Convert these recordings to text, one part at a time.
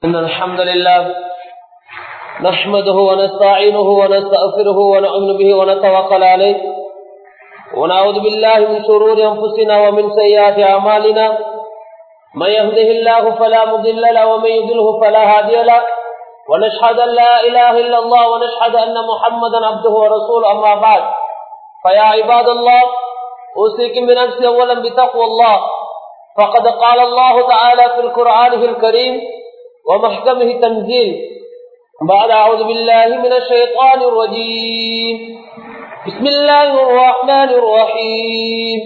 إن الحمد لله نحمده ونستعينه ونستغفره ونؤمن به ونتوكل عليه ونعوذ بالله من شرور أنفسنا ومن سيئات أعمالنا من يهده الله فلا مضل له ومن يضله فلا هادي له ونشهد أن لا إله إلا الله ونشهد أن محمدا عبده ورسوله أما بعد فيا عباد الله أوصيكم بنفسي أولا بتقوى الله فقد قال الله تعالى في القرآن الكريم ومحكمه تنزيل بعد أعوذ بالله من الشيطان الرجيم بسم الله الرحمن الرحيم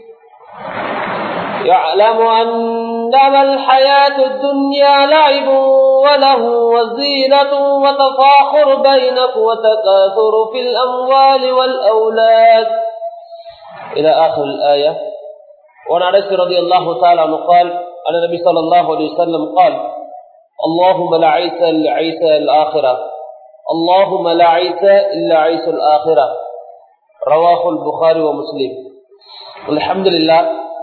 يعلم أنما الحياة الدنيا لعب وله وزينة وتفاخر بينك وتكاثر في الأموال والأولاد إلى آخر الآية وعن انس رضي الله تعالى عنه قال عن النبي صلى الله عليه وسلم قال اللهم لا عيس الا عيس الاخره اللهم لا عيس الا عيس الاخره رواه البخاري ومسلم الحمد لله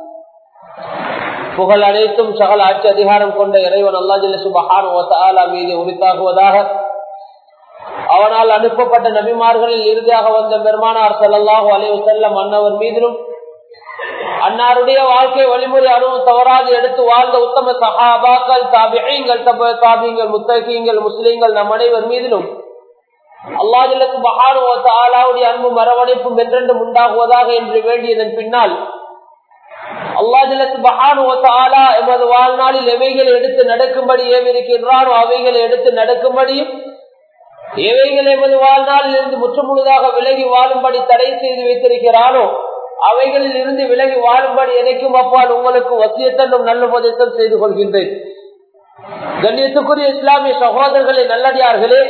புகழ் அனைத்தும் சகல ஆட்சி அதிகாரம் கொண்ட இறைவன் அல்லா ஜல்ல சுபஹான் மீது உரித்தாகுவதாக அவனால் அனுப்பப்பட்ட நபிமார்களில் இறுதியாக வந்த பெருமானார் சல்லாஹூ அலைவு செல்லம் அன்னவர் மீதிலும் அன்னாருடைய வாழ்க்கை வழிமுறை அனுபவம் தவறாது எடுத்து வாழ்ந்த உத்தம சஹாபாக்கள் தாபிகள் தாபியங்கள் முத்தகீங்கள் முஸ்லீம்கள் நம் அனைவர் மீதிலும் அல்லாஜிலுக்கு மகானுடைய அன்பும் அரவணைப்பும் என்றென்றும் உண்டாகுவதாக என்று வேண்டியதன் பின்னால் அல்லாஜிலுக்கு மகானுவத்தாலா எமது வாழ்நாளில் எவைகளை எடுத்து நடக்கும்படி ஏவிருக்கின்றானோ அவைகளை எடுத்து நடக்கும்படியும் எவைகள் எமது வாழ்நாளில் இருந்து முற்றுமுழுதாக விலகி வாழும்படி தடை செய்து வைத்திருக்கிறானோ அவைகளில் இருந்து விலகி வாழும்படி எனக்கும் அப்பால் உங்களுக்கு வசியத்தன்னும் நல்ல உபதேசம் செய்து கொள்கின்றேன் கண்ணியத்துக்குரிய இஸ்லாமிய சகோதரர்களே நல்லடியார்களே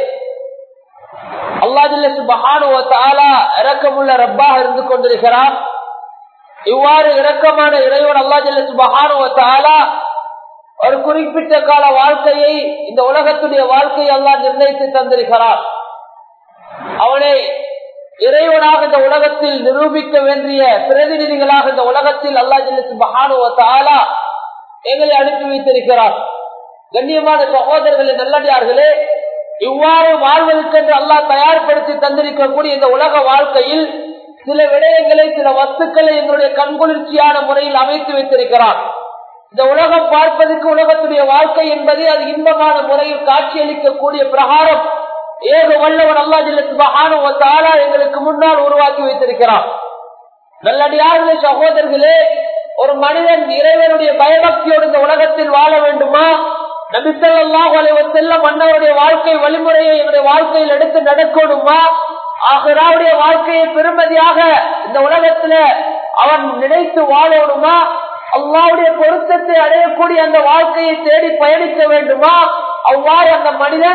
அல்லாதில்லா இறக்கமுள்ள ரப்பாக இருந்து கொண்டிருக்கிறார் இவ்வாறு இரக்கமான இறைவன் அல்லாஜில்லா ஒரு குறிப்பிட்ட கால வாழ்க்கையை இந்த உலகத்துடைய வாழ்க்கையை அல்லா நிர்ணயித்து தந்திருக்கிறார் அவனை இறைவனாக இந்த உலகத்தில் நிரூபிக்க வேண்டிய பிரதிநிதிகளாக இந்த உலகத்தில் அல்லா ஜில்லத்து மகானுவத்தாலா எங்களை அனுப்பி வைத்திருக்கிறார் கண்ணியமான சகோதரர்களே நல்லடியார்களே இவ்வாறு வாழ்வதற்கென்று அல்லாஹ் தயார்படுத்தி தந்திருக்கக்கூடிய இந்த உலக வாழ்க்கையில் சில விடயங்களை சில வஸ்துக்களை எங்களுடைய கண்குளிர்ச்சியான முறையில் அமைத்து வைத்திருக்கிறார் இந்த உலகம் பார்ப்பதற்கு உலகத்துடைய வாழ்க்கை என்பது அது இன்பமான முறையில் காட்சியளிக்கக்கூடிய பிரகாரம் ஏக வல்லவன் அல்லா எங்களுக்கு முன்னால் உருவாக்கி வைத்திருக்கிறார் நல்லடியார்களே சகோதரர்களே ஒரு மனிதன் இறைவனுடைய பயபக்தியோடு இந்த உலகத்தில் வாழ வேண்டுமா நபிசல்லாஹ் செல்ல மன்னருடைய வாழ்க்கை வழிமுறையை என்னுடைய வாழ்க்கையில் எடுத்து நடக்கணுமா ஆகிறாவுடைய வாழ்க்கையை பெருமதியாக இந்த உலகத்துல அவன் நினைத்து வாழணுமா அல்லாவுடைய பொருத்தத்தை அடையக்கூடிய அந்த வாழ்க்கையை தேடி பயணிக்க வேண்டுமா அவ்வாறு அந்த மனிதன்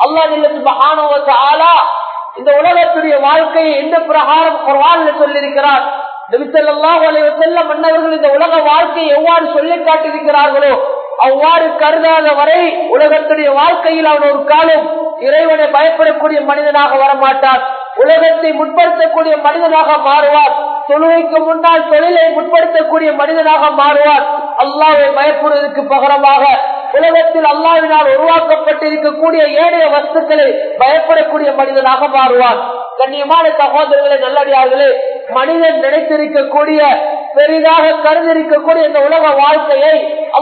அல்லா இந்த உலகத்துடைய வாழ்க்கையை எந்த பிரகாரம் குரான் சொல்லியிருக்கிறார் செல்ல மன்னர்கள் இந்த உலக வாழ்க்கையை எவ்வாறு சொல்லி காட்டியிருக்கிறார்களோ அவ்வாறு கருதாத வரை உலகத்துடைய வாழ்க்கையில் அவன் ஒரு காலம் இறைவனை பயப்படக்கூடிய மனிதனாக வரமாட்டார் உலகத்தை முற்படுத்தக்கூடிய மனிதனாக மாறுவார் தொழுகைக்கு முன்னால் தொழிலை முற்படுத்தக்கூடிய மனிதனாக மாறுவார் அல்லாவை பயப்படுவதற்கு பகரமாக உலகத்தில் அல்லாவினால் உருவாக்கப்பட்டிருக்கக்கூடிய ஏனைய வஸ்துக்களை பயப்படக்கூடிய மனிதனாக மாறுவார் கண்ணியமான சகோதரர்களை நல்லடியார்களே மனிதன் நினைத்திருக்கக்கூடிய பெரிதாக கருதிருக்கக்கூடிய இந்த உலக வாழ்க்கையை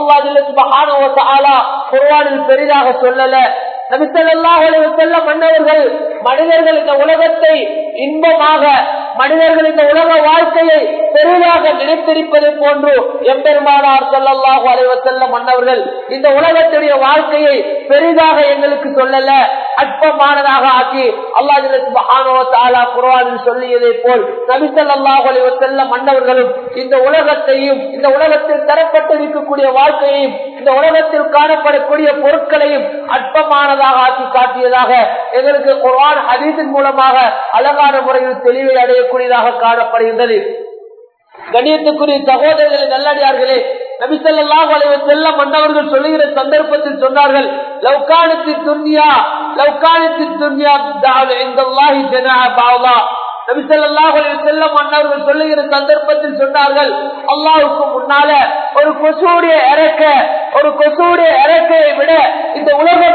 அல்லாஹில் பெரிதாக சொல்லல செல்ல மன்னவர்கள் மனிதர்கள் இந்த உலகத்தை இன்பமாக மனிதர்கள் இந்த உலக வாழ்க்கையை பெரிதாக நினைத்திருப்பது போன்று எம்பெருமானார் செல்லல்லாஹு அலைவர் செல்ல மன்னவர்கள் இந்த உலகத்துடைய வாழ்க்கையை பெரிதாக எங்களுக்கு சொல்லல அற்பமானதாக ஆக்கி அல்லாஹ் குரானில் சொல்லியதை போல் நபிசல்லாஹு அலைவர் செல்ல மன்னவர்களும் இந்த உலகத்தையும் இந்த உலகத்தில் தரப்பட்டிருக்கக்கூடிய வாழ்க்கையையும் இந்த உலகத்தில் காணப்படக்கூடிய பொருட்களையும் அற்பமானதாக ஆக்கி காட்டியதாக எங்களுக்கு குரான் ஹதீஸின் மூலமாக அழகான முறையில் தெளிவை அடையக்கூடியதாக காணப்படுகின்றது கணியத்துக்குரிய சகோதரர்களை நல்லடியார்களே நபிசல்லாஹ் அலைவர் செல்ல மன்னவர்கள் சொல்லுகிற சந்தர்ப்பத்தில் சொன்னார்கள் லவ்கானத்தி துன்யா லவ்கானத்தி துன்யா இந்தல்லாஹி ஜனா பாவலா நபிசல்லாஹ் செல்லம் அண்ணவர்கள் சொல்லுகிற சந்தர்ப்பத்தில் சொன்னார்கள் அல்லாவுக்கு முன்னால ஒரு கொசுடைய இறக்க ஒரு கொசுடைய இறக்கையை விட இந்த உலக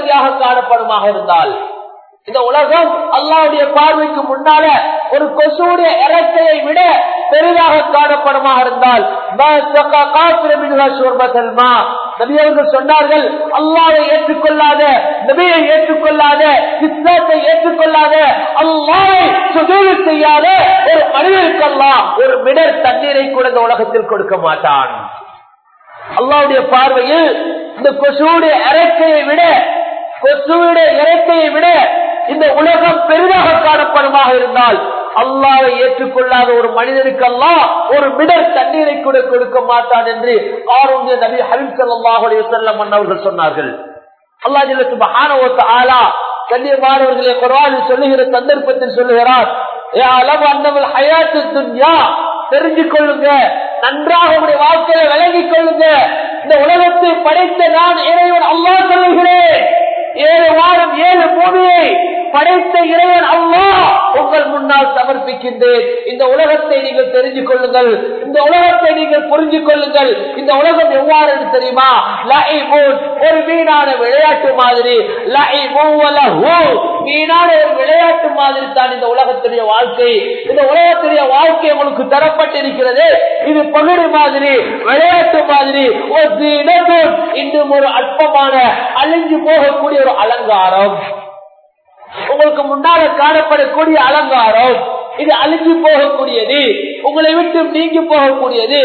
பகுதியாக காணப்படுமாக இருந்தால் இந்த உலகம் அல்லாவுடைய பார்வைக்கு முன்னால ஒரு கொசுடைய இறக்கையை விட பெரிதாக காணப்படுமாக இருந்தால் நபியவர்கள் சொன்னார்கள் அல்லாவை ஏற்றுக்கொள்ளாத நபியை ஏற்றுக்கொள்ளாத இஸ்லாத்தை ஏற்றுக்கொள்ளாத அல்லாவை சுதூறு செய்யாத ஒரு மனிதருக்கெல்லாம் ஒரு மிடர் தண்ணீரை கூட இந்த உலகத்தில் கொடுக்க மாட்டான் அல்லாவுடைய பார்வையில் இந்த கொசுடைய இறக்கையை விட கொசுடைய இறக்கையை விட இந்த உலகம் பெரிதாக காணப்படுமாக இருந்தால் அல்லாவை ஏற்றுக்கொள்ளாத ஒரு மனிதனுக்கு அல்லா ஒரு மிடர் தண்ணீரை கூட கொடுக்க மாட்டான் என்று ஆரோக்கிய நபி ஹரிம் சல்லாஹுடைய செல்லம் அவர்கள் சொன்னார்கள் அல்லா ஜில்லத்து ஆலா கண்ணியமானவர்களை குரானில் சொல்லுகிற சந்தர்ப்பத்தில் சொல்லுகிறார் தெரிஞ்சு கொள்ளுங்க நன்றாக உடைய வாழ்க்கையை விளங்கிக் கொள்ளுங்க இந்த உலகத்தை படைத்த நான் இறைவன் அல்லா சொல்லுகிறேன் ஏழு வாரம் ஏழு பூமியை படைத்த இறைவன் அல்லா உங்கள் முன்னால் சமர்ப்பிக்கின்றேன் இந்த உலகத்தை நீங்கள் தெரிஞ்சு கொள்ளுங்கள் இந்த உலகத்தை நீங்கள் புரிஞ்சு கொள்ளுங்கள் இந்த உலகம் எவ்வாறு தெரியுமா ஒரு வீணான விளையாட்டு மாதிரி வீணான ஒரு விளையாட்டு மாதிரி தான் இந்த உலகத்துடைய வாழ்க்கை இந்த உலகத்துடைய வாழ்க்கை உங்களுக்கு தரப்பட்டிருக்கிறது இது பகுதி மாதிரி விளையாட்டு மாதிரி இன்னும் ஒரு அற்பமான அழிஞ்சு போகக்கூடிய ஒரு அலங்காரம் உங்களுக்கு முன்னால காணப்படக்கூடிய அலங்காரம் இது அழிஞ்சு போகக்கூடியது உங்களை விட்டு நீங்கி போகக்கூடியது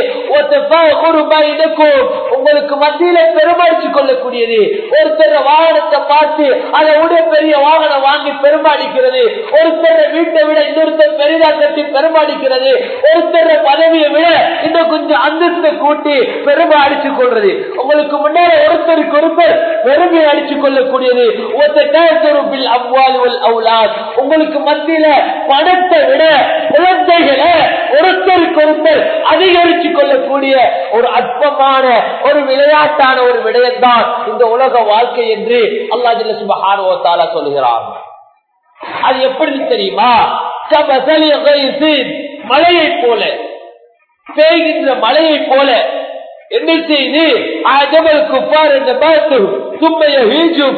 உங்களுக்கு மத்தியில பெருமாடிச்சு கொள்ளக்கூடியது ஒருத்தர் வாகனத்தை பார்த்து அதை விட பெரிய வாகனம் வாங்கி பெருமாடிக்கிறது ஒருத்தர் வீட்டை விட இன்னொருத்தர் பெரிதா கட்டி பெருமாடிக்கிறது ஒருத்தர் பதவியை விட இன்னும் கொஞ்சம் அந்தஸ்தை கூட்டி பெருமை அடிச்சு கொள்றது உங்களுக்கு முன்னால ஒருத்தருக்கு ஒருத்தர் பெருமை அடிச்சு கொள்ளக்கூடியது ஒருத்தர் அவ்வால் அவுலாத் உங்களுக்கு மத்தியில பணத்தை விட குழந்தைகளை ஒருத்தருக்கு ஒருத்தர் அதிகரிச்சு கொள்ளக்கூடிய ஒரு அற்பமான ஒரு விளையாட்டான ஒரு விடயம்தான் இந்த உலக வாழ்க்கை என்று அல்லா ஜில்ல சுபஹானுவத்தால சொல்லுகிறார் அது எப்படி தெரியுமா மழையை போல பெய்கின்ற மழையை போல என்ன செய்து அஜபல் குப்பார் என்ற பார்த்து சும்மைய ஹீஜும்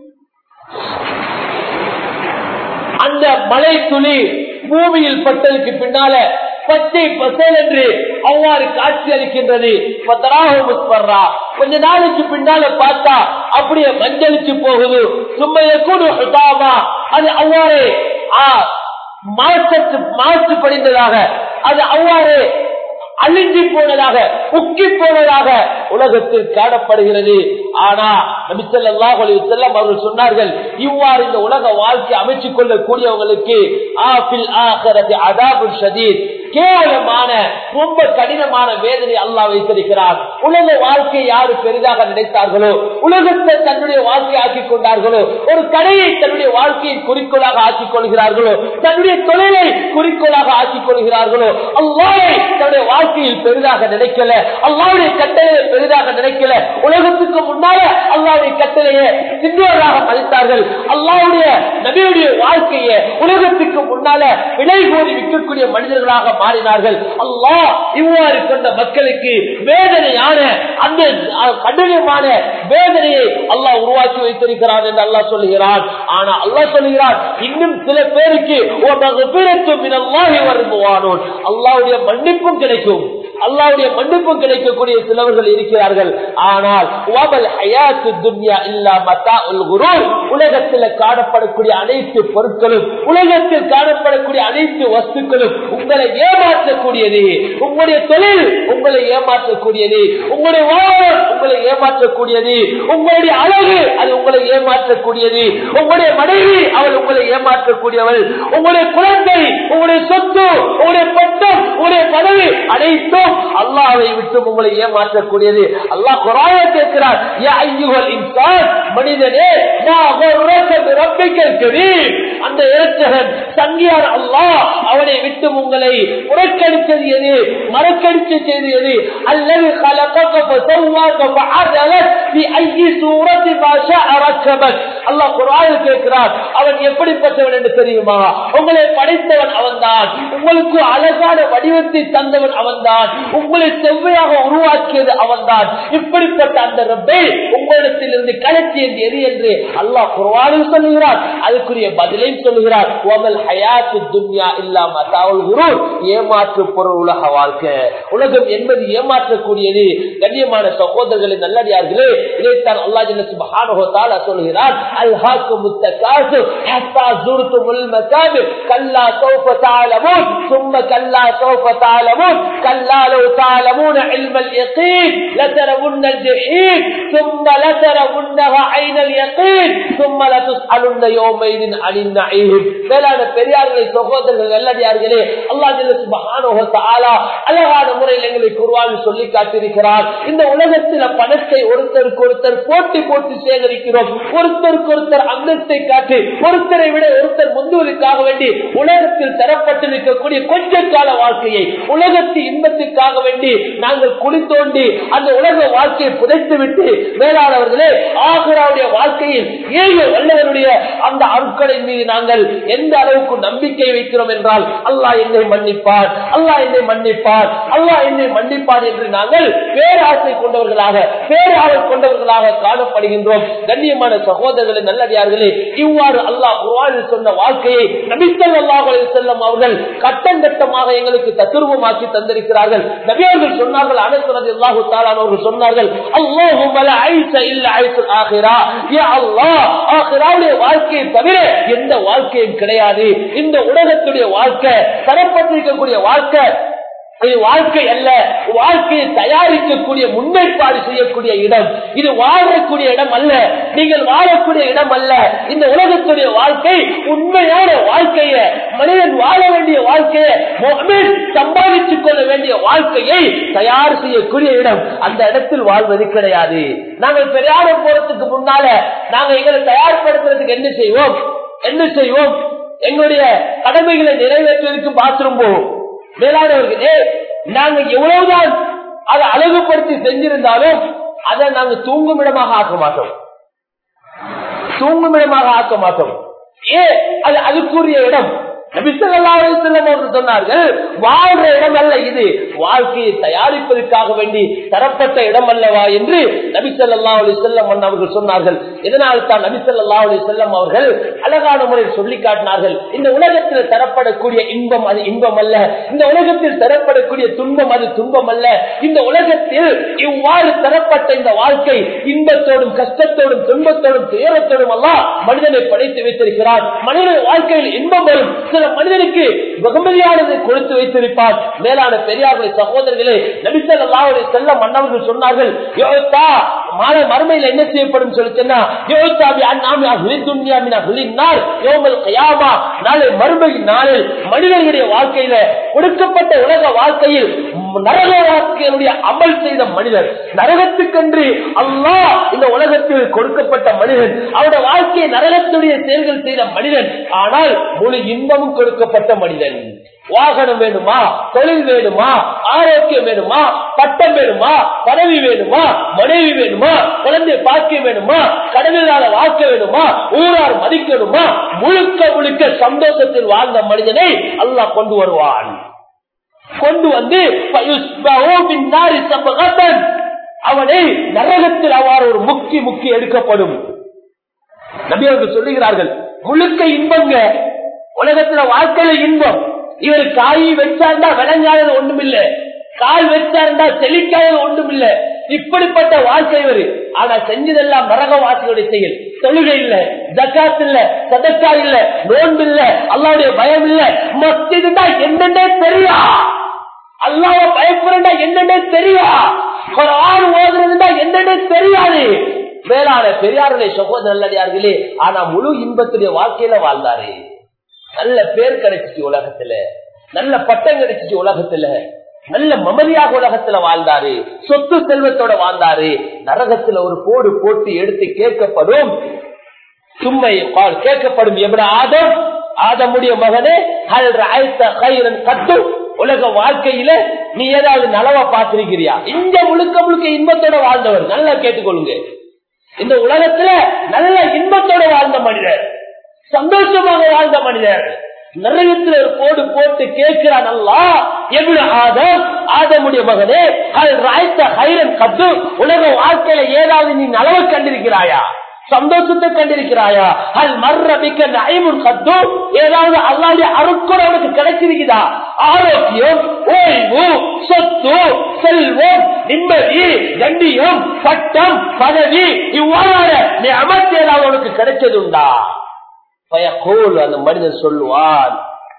அந்த மலை துளி பூமியில் பட்டதுக்கு பின்னால பச்சை பசேல் என்று அவ்வாறு காட்சி அளிக்கின்றது கொஞ்ச நாளைக்கு பின்னால பார்த்தா அப்படியே மஞ்சளிச்சு போகுது சும்மைய கூட அது அவ்வாறு மாசத்து மாசு படிந்ததாக அது அவ்வாறு அழிஞ்சி போனதாக உக்கி போனதாக உலகத்தில் காணப்படுகிறது ஆனா நபிசல்லா செல்லம் அவர்கள் சொன்னார்கள் இவ்வாறு இந்த உலக வாழ்க்கை அமைச்சுக் கொள்ளக்கூடியவங்களுக்கு ஆபில் ஆகரது அதாபுல் ஷதீத் கேவலமான ரொம்ப கடினமான வேதனை அல்லா வைத்திருக்கிறார் உலக வாழ்க்கை யாரு பெரிதாக நினைத்தார்களோ உலகத்தை தன்னுடைய வாழ்க்கையை ஆக்கிக் கொண்டார்களோ ஒரு கடையை தன்னுடைய வாழ்க்கையை குறிக்கோளாக ஆக்கிக் கொள்கிறார்களோ தன்னுடைய தொழிலை குறிக்கோளாக ஆக்கிக் கொள்கிறார்களோ அல்லாவை தன்னுடைய வாழ்க்கையில் பெரிதாக நினைக்கல அல்லாவுடைய கட்டளையை பெரிதாக நினைக்கல உலகத்துக்கு முன்னால அல்லாவுடைய கட்டளையை சின்னவராக மதித்தார்கள் அல்லாவுடைய நபியுடைய வாழ்க்கையை உலகத்துக்கு முன்னால விலை கோரி விற்கக்கூடிய மனிதர்களாக மாறினார்கள் அல்லாஹ் இவ்வாறு கொண்ட மக்களுக்கு வேதனையான அந்த கடினமான வேதனையை அல்லாஹ் உருவாக்கி வைத்திருக்கிறான் என்று அல்லாஹ் சொல்லுகிறான் ஆனா அல்லாஹ் சொல்லுகிறான் இன்னும் சில பேருக்கு வருவானோன் அல்லாவுடைய மன்னிப்பும் கிடைக்கும் அல்லாவுடைய மன்னிப்பும் கிடைக்கக்கூடிய சிலவர்கள் இருக்கிறார்கள் ஆனால் உலகத்தில் காணப்படக்கூடிய அனைத்து பொருட்களும் உலகத்தில் காணப்படக்கூடிய அனைத்து வஸ்துக்களும் உங்களை ஏமாற்றக்கூடியது உங்களுடைய தொழில் உங்களை ஏமாற்றக்கூடியது உங்களுடைய வாழ்வம் உங்களை ஏமாற்றக்கூடியது உங்களுடைய அழகு அது உங்களை ஏமாற்றக்கூடியது உங்களுடைய மனைவி அவள் உங்களை ஏமாற்றக்கூடியவள் உங்களுடைய குழந்தை உங்களுடைய சொத்து உங்களுடைய பட்டம் உங்களுடைய பதவி அனைத்தும் அல்லாவை விட்டு உங்களை ஏமாற்றக்கூடியது அல்லாஹ் குராய கேட்கிறார் மனிதனே அந்த இறைச்சகன் சங்கியார் அல்லாஹ் அவனை விட்டு உங்களை புறக்கணித்தது எது மறக்கடிச்சு செய்து எது அல்லது அல்லாஹ் குரானில் கேட்கிறார் அவன் எப்படிப்பட்டவன் என்று தெரியுமா உங்களை படைத்தவன் அவன்தான் உங்களுக்கு அழகான வடிவத்தை தந்தவன் அவன்தான் உங்களை செவ்வையாக உருவாக்கியது அவன்தான் இப்படிப்பட்ட அந்த ரப்பை உங்களிடத்தில் இருந்து கலத்தி என்று எது என்று அல்லாஹ் குர்வானில் சொல்லுகிறார் அதுக்குரிய பதிலையும் சொல்லுகிறார் ஓமல் ஹயாத்து துன்யா இல்லாம தாவல் குரு ஏமாற்று பொருள் உலக வாழ்க்கை உலகம் என்பது ஏமாற்றக்கூடியது கண்ணியமான சகோதரர்களின் நல்லடியார்களே இதைத்தான் அல்லா ஜல்ல சுப்ஹானஹு வ தஆலா சொல்கிறார் அல்ஹாக்கும் முத்தகாசு ஹத்தா ஜுர்துமுல் மகாபிர் கல்லா சௌஃப தஅலமூன் ثم كلا سوف تعلمون كلا لو تعلمون علم اليقين لترون الجحيم ثم لترونها عين اليقين ثم لتسألن يومئذ عن النعيم மேலான பெரியார்களே சகோதரர்கள் நல்லடியார்களே அல்லாஹ் ஜல்ல சுப்ஹானஹு வ தஆலா அழகான முறையில் எங்களை குர்ஆனில் சொல்லி காட்டியிருக்கிறார் இந்த உலகத்தில் பணத்தை ஒருத்தருக்கு ஒருத்தர் போட்டி போட்டு சேகரிக்கிறோம் ஒருத்தருக்கு ஒருத்தர் அந்தத்தை காட்டி ஒருத்தரை விட ஒருத்தர் முந்துவதற்காக வேண்டி உலகத்தில் தரப்பட்டிருக்கக்கூடிய கொஞ்ச கால வாழ்க்கையை உலகத்து இன்பத்துக்காக வேண்டி நாங்கள் குழி தோண்டி அந்த உலக வாழ்க்கையை புதைத்து விட்டு மேலாளர்களே ஆகராவுடைய வாழ்க்கையில் ஏழு வல்லவருடைய அந்த அருட்களின் மீது நாங்கள் எந்த அளவுக்கு நம்பிக்கை வைக்கிறோம் என்றால் அல்லாஹ் என்னை மன்னிப்பார் அல்லாஹ் என்னை மன்னிப்பார் அல்லாஹ் என்னை மன்னிப்பார் என்று நாங்கள் பேராசை கொண்டவர்களாக பேராளர் கொண்டவர்களாக காணப்படுகின்றோம் கண்ணியமான சகோதரர்களை நல்லடியார்களே இவ்வாறு அல்லாஹ் குர்ஆனில் சொன்ன வாழ்க்கையை நபித்தல் அல்லாஹ் செல்லம் அவர்கள் கட்டம் கட்டமாக எங்களுக்கு தத்துருவமாக்கி தந்திருக்கிறார்கள் நபியர்கள் சொன்னார்கள் அனைத்து அல்லாஹு தாலான் அவர்கள் சொன்னார்கள் அல்லாஹும் வாழ்க்கையை தவிர எந்த வாழ்க்கையும் கிடையாது இந்த உலகத்துடைய வாழ்க்கை தரப்பட்டிருக்கக்கூடிய வாழ்க்கை இது வாழ்க்கை அல்ல வாழ்க்கையை தயாரிக்கக்கூடிய முன்னேற்பாடு செய்யக்கூடிய இடம் இது வாழக்கூடிய இடம் அல்ல நீங்கள் வாழக்கூடிய இடம் அல்ல இந்த உலகத்துடைய வாழ்க்கை உண்மையான வாழ்க்கைய மனிதன் வாழ வேண்டிய வாழ்க்கையை சம்பாதித்துக் கொள்ள வேண்டிய வாழ்க்கையை தயார் செய்யக்கூடிய இடம் அந்த இடத்தில் வாழ்வது கிடையாது நாங்கள் பெரியார போறதுக்கு முன்னால நாங்க எங்களை தயார்படுத்துறதுக்கு என்ன செய்வோம் என்ன செய்வோம் எங்களுடைய கடமைகளை நிறைவேற்றுவதற்கு பாத்ரூம் போவோம் மேலானவர்களே நாங்க எவ்வளவுதான் அதை அழகுபடுத்தி செஞ்சிருந்தாலும் அதை நாங்க தூங்கும் இடமாக ஆக்க மாட்டோம் தூங்கும் இடமாக ஆக்க மாட்டோம் ஏ அது அதுக்குரிய இடம் சொன்னார்கள் வாழ்ற இடம் அல்ல இது வாழ்க்கையை தயாரிப்பதற்காக வேண்டி தரப்பட்ட இடம் அல்லவா என்று நபிசல்லா அலி செல்லம் அவர்கள் சொன்னார்கள் இதனால் தான் நபிசல்லா அலி செல்லம் அவர்கள் அழகான முறையில் சொல்லி காட்டினார்கள் இந்த உலகத்தில் தரப்படக்கூடிய இன்பம் அது இன்பம் அல்ல இந்த உலகத்தில் தரப்படக்கூடிய துன்பம் அது துன்பம் அல்ல இந்த உலகத்தில் இவ்வாறு தரப்பட்ட இந்த வாழ்க்கை இன்பத்தோடும் கஷ்டத்தோடும் துன்பத்தோடும் துயரத்தோடும் எல்லாம் மனிதனை படைத்து வைத்திருக்கிறார் மனிதன் வாழ்க்கையில் இன்பம் வரும் சில மனிதனுக்கு வெகுமதியானதை கொடுத்து வைத்திருப்பார் மேலான பெரியார்களை சகோதரர்களே நபிசல் அல்லாவுடைய செல்ல மன்னவர்கள் சொன்னார்கள் யோகத்தா மாலை மறுமையில் என்ன செய்யப்படும் சொல்லிச்சுன்னா யோகத்தாபி அண்ணாமியா நாளை மறுமையின் நாளில் மனிதர்களுடைய வாழ்க்கையில கொடுக்கப்பட்ட உலக வாழ்க்கையில் நரக வாழ்க்கையினுடைய அமல் செய்த மனிதர் நரகத்துக்கென்று அல்லா இந்த உலகத்தில் கொடுக்கப்பட்ட மனிதன் அவருடைய வாழ்க்கையை நரகத்துடைய செயல்கள் செய்த மனிதன் ஆனால் முழு இன்பமும் கொடுக்கப்பட்ட மனிதன் வாகனம் வேணுமா தொழில் வேணுமா ஆரோக்கியம் வேணுமா பட்டம் வேணுமா பதவி வேணுமா மனைவி வேணுமா குழந்தை பாக்கியம் வேணுமா கடலிலான வாழ்க்கை வேணுமா ஊரார் மதிக்கணுமா முழுக்க முழுக்க சந்தோஷத்தில் வாழ்ந்த மனிதனை அல்லாஹ் கொண்டு வருவான் கொண்டு வந்து அவனை நரகத்தில் அவ்வாறு ஒரு முக்கி முக்கி எடுக்கப்படும் நபியவர்கள் சொல்லுகிறார்கள் முழுக்க இன்பங்க உலகத்துல வாழ்க்கையில இன்பம் இவர் காய் வச்சாண்டா விளங்காதது ஒண்ணும் இல்ல கால் வச்சாருண்டா செழிக்காதது ஒன்றும் இல்ல இப்படிப்பட்ட வாழ்க்கை இவரு ஆனா செஞ்சதெல்லாம் நரக வாசிகளுடைய செயல் தொழுகை இல்ல ஜக்காத் இல்ல சதக்கா இல்ல நோன்பு இல்ல அல்லாவுடைய பயம் இல்ல மஸ்திதுண்டா என்னன்னே தெரியா அல்லாவ பயப்படுறா என்னன்னே தெரியா குரான் ஓதுறதுண்டா என்னன்னே தெரியாது மேலான பெரியாருடைய சகோதர நல்லதார்களே ஆனா முழு இன்பத்துடைய வாழ்க்கையில வாழ்ந்தாரு நல்ல பேர் கிடைச்சிச்சு உலகத்துல நல்ல பட்டம் கிடைச்சிச்சு உலகத்துல நல்ல மமதியாக உலகத்துல வாழ்ந்தாரு சொத்து செல்வத்தோட வாழ்ந்தாரு நரகத்துல ஒரு போடு போட்டு எடுத்து கேட்கப்படும் சும்மை கேட்கப்படும் எப்படி ஆதம் ஆதமுடைய மகனே கட்டும் உலக வாழ்க்கையில நீ ஏதாவது நலவா பார்த்திருக்கிறியா இந்த முழுக்க முழுக்க இன்பத்தோட வாழ்ந்தவர் நல்லா கேட்டுக்கொள்ளுங்க இந்த உலகத்துல நல்ல இன்பத்தோட வாழ்ந்த சந்தோஷமாக வாழ்ந்த மனிதர் நரகத்தில் ஒரு போடு போட்டு கேட்கிறான் அல்லா எவ்வளவு ஆதம் ஆதமுடைய மகனே அது ராய்த்த ஹைரன் கத்து உலக வாழ்க்கையில ஏதாவது நீ நலவை கண்டிருக்கிறாயா சந்தோஷத்தை கண்டிருக்கிறாயா அது மர்ரபிக்க நயமுன் கத்து ஏதாவது அல்லாவுடைய அருட்கொடை உனக்கு கிடைச்சிருக்குதா ஆரோக்கியம் ஓய்வு சொத்து செல்வம் நிம்மதி கண்டியம் பட்டம் பதவி இவ்வாறான நீ அமர்த்தி ஏதாவது உனக்கு கிடைச்சதுண்டா பயக்கோல் அந்த மனிதன் சொல்லுவான்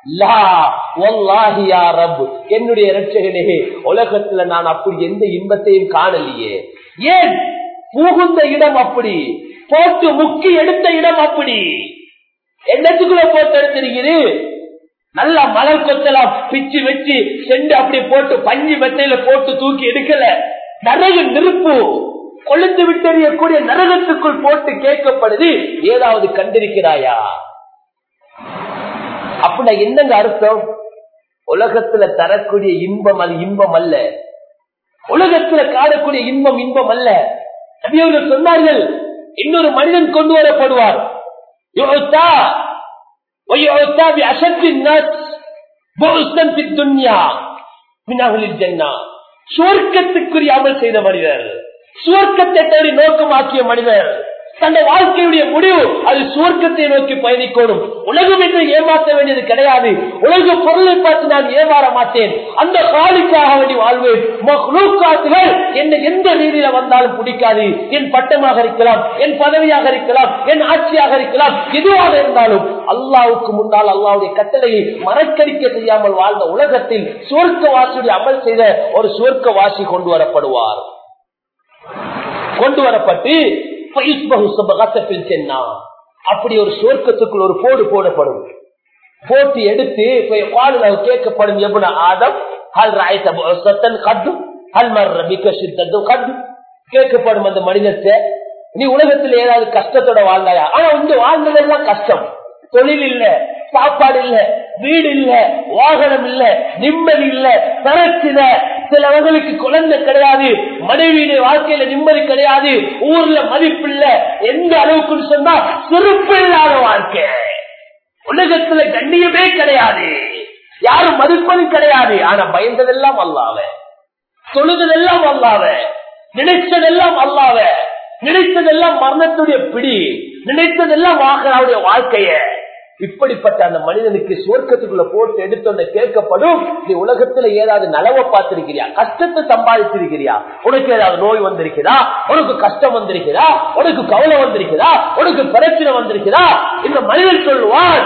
என்னுடைய ரட்சகனே உலகத்துல நான் அப்படி எந்த இன்பத்தையும் காணலையே ஏன் புகுந்த இடம் அப்படி போட்டு முக்கி எடுத்த இடம் அப்படி என்னத்துக்குள்ள போட்டு எடுத்திருக்கிறது நல்லா மலர் கொத்தலாம் பிச்சு வச்சு செண்டு அப்படி போட்டு பஞ்சு மெத்தையில போட்டு தூக்கி எடுக்கல நரகு நெருப்பு கொழுந்து விட்டறியக்கூடிய நரகத்துக்குள் போட்டு கேட்கப்படுது ஏதாவது கண்டிருக்கிறாயா அப்படின்னா என்னங்க அர்த்தம் உலகத்துல தரக்கூடிய இன்பம் அது இன்பம் அல்ல உலகத்துல காணக்கூடிய இன்பம் இன்பம் அல்ல நபியவர்கள் சொன்னார்கள் இன்னொரு மனிதன் கொண்டு வரப்படுவார் சுவர்க்கத்துக்குரிய அமல் செய்த மனிதர் சுவர்க்கத்தை தேடி நோக்கமாக்கிய மனிதர் தன்னை வாழ்க்கையுடைய முடிவு அது சுவர்க்கத்தை நோக்கி பயணிக்கணும் உலகம் என்று ஏமாற்ற வேண்டியது கிடையாது உலக பொருளை பார்த்து நான் ஏமாற மாட்டேன் அந்த காலிக்காக வேண்டி வாழ்வேன் மஹ்லூக்காத்துகள் என்ன எந்த ரீதியில வந்தாலும் பிடிக்காது என் பட்டமாக இருக்கலாம் என் பதவியாக இருக்கலாம் என் ஆட்சியாக இருக்கலாம் எதுவாக இருந்தாலும் அல்லாவுக்கு முன்னால் அல்லாவுடைய கட்டளையை மறக்கடிக்க செய்யாமல் வாழ்ந்த உலகத்தில் சுவர்க்கவாசியுடைய அமல் செய்த ஒரு சுவர்க்கவாசி கொண்டு வரப்படுவார் கொண்டு வரப்பட்டு அப்படி ஒரு சுவர்க்கத்துக்குள் ஒரு போடு போடப்படும் போட்டி எடுத்து கேட்கப்படும் எப்படி ஆதம் ஹல் ராயத்தன் கட்டு ஹல் மர்ரபிக்க சித்தத்தும் கட்டு கேட்கப்படும் அந்த மனிதத்தை நீ உலகத்தில் ஏதாவது கஷ்டத்தோட வாழ்ந்தாயா ஆனா இங்க வாழ்ந்ததெல்லாம் கஷ்டம் தொழில் இல்ல சாப்பாடு இல்ல வீடு இல்ல வாகனம் இல்ல நிம்மதி இல்ல பிரச்சனை சிலவங்களுக்கு குழந்தை கிடையாது மனைவியுடைய வாழ்க்கையில நிம்மதி கிடையாது ஊர்ல மதிப்பு இல்ல எந்த அளவுக்கு சொன்னா சிறப்பு இல்லாத வாழ்க்கை உலகத்துல கண்ணியமே கிடையாது யாரும் மதிப்பதும் கிடையாது ஆனா பயந்ததெல்லாம் அல்லாவ தொழுதெல்லாம் அல்லாவ நினைச்சதெல்லாம் அல்லாவ நினைத்ததெல்லாம் மரணத்துடைய பிடி நினைத்ததெல்லாம் வாகனாவுடைய வாழ்க்கைய இப்படிப்பட்ட அந்த மனிதனுக்கு சுவர்க்கத்துக்குள்ள போட்டு எடுத்தோன்னு கேட்கப்படும் நீ உலகத்துல ஏதாவது நலவை பார்த்திருக்கிறியா கஷ்டத்தை சம்பாதிச்சிருக்கிறியா உனக்கு ஏதாவது நோய் வந்திருக்கிறா உனக்கு கஷ்டம் வந்திருக்கிறா உனக்கு கவலை வந்திருக்கிறா உனக்கு பிரச்சனை வந்திருக்கிறா இந்த மனிதன் சொல்லுவான்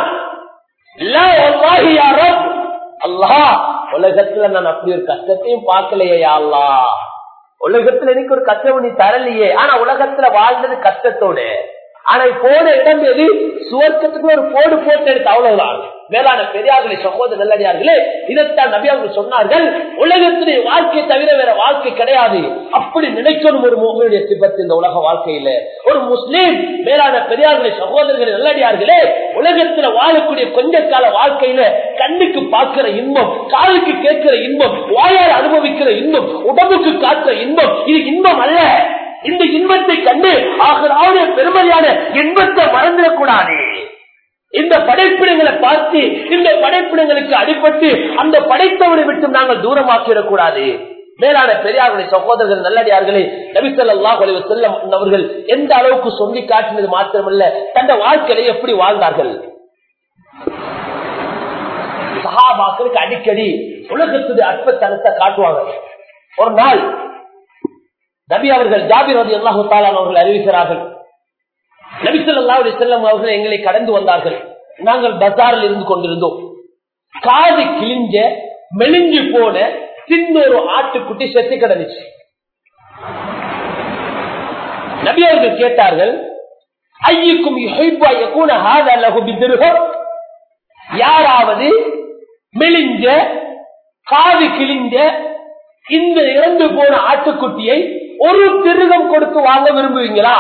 அல்லா உலகத்துல நான் அப்படி ஒரு கஷ்டத்தையும் பார்க்கலையே அல்லா உலகத்துல எனக்கு ஒரு கஷ்டம் நீ தரலையே ஆனா உலகத்துல வாழ்ந்தது கஷ்டத்தோடு ஆனா போன இடம் எது சுவர்க்கத்துக்கு ஒரு போடு போட்டு எடுத்து அவ்வளவுதான் வேளாண் பெரியார்களே சகோதர நல்லடியார்களே இதைத்தான் நபி அவங்க சொன்னார்கள் உலகத்திலே வாழ்க்கை தவிர வேற வாழ்க்கை கிடையாது அப்படி நினைக்கணும் ஒரு மோகனுடைய சிபத்து இந்த உலக வாழ்க்கையில ஒரு முஸ்லீம் வேளாண் பெரியார்களே சகோதரர்களே நல்லடியார்களே உலகத்துல வாழக்கூடிய கொஞ்ச கால வாழ்க்கையில கண்ணுக்கு பார்க்கிற இன்பம் காலுக்கு கேட்கிற இன்பம் வாயால் அனுபவிக்கிற இன்பம் உடம்புக்கு காட்டுற இன்பம் இது இன்பம் அல்ல இந்த இன்பத்தை கண்டு ஆகிறாவுடைய பெருமதியான இன்பத்தை மறந்துடக்கூடாது இந்த படைப்பினங்களை பார்த்து இந்த படைப்பினங்களுக்கு அடிபட்டு அந்த படைத்தவரை விட்டு நாங்கள் தூரமாக்கிடக்கூடாது மேலான பெரியார்களுடைய சகோதரர்கள் நல்லடியார்களே நபிசல்லா செல்லம் அவர்கள் எந்த அளவுக்கு சொல்லி காட்டினது மாத்திரமல்ல தந்த வாழ்க்கையை எப்படி வாழ்ந்தார்கள் சகாபாக்களுக்கு அடிக்கடி உலகத்துடைய அற்பத்தனத்தை காட்டுவாங்க ஒரு நாள் நபி அவர்கள் ஜாபிர் ரதி அல்லாஹு தாலான் அவர்கள் அறிவிக்கிறார்கள் நபிசல்லா செல்லம் அவர்கள் எங்களை கடந்து வந்தார்கள் நாங்கள் பசாரில் இருந்து கொண்டிருந்தோம் காது கிழிஞ்ச மெலிஞ்சு போன சின்ன ஒரு ஆட்டுக்குட்டி செத்து கிடந்துச்சு நபி அவர்கள் கேட்டார்கள் ஐயுக்கும் யாராவது மெலிஞ்ச காது கிழிஞ்ச இந்த இறந்து போன ஆட்டுக்குட்டியை ஒரு திருகம் கொடுத்து வாங்க விரும்புவீங்களா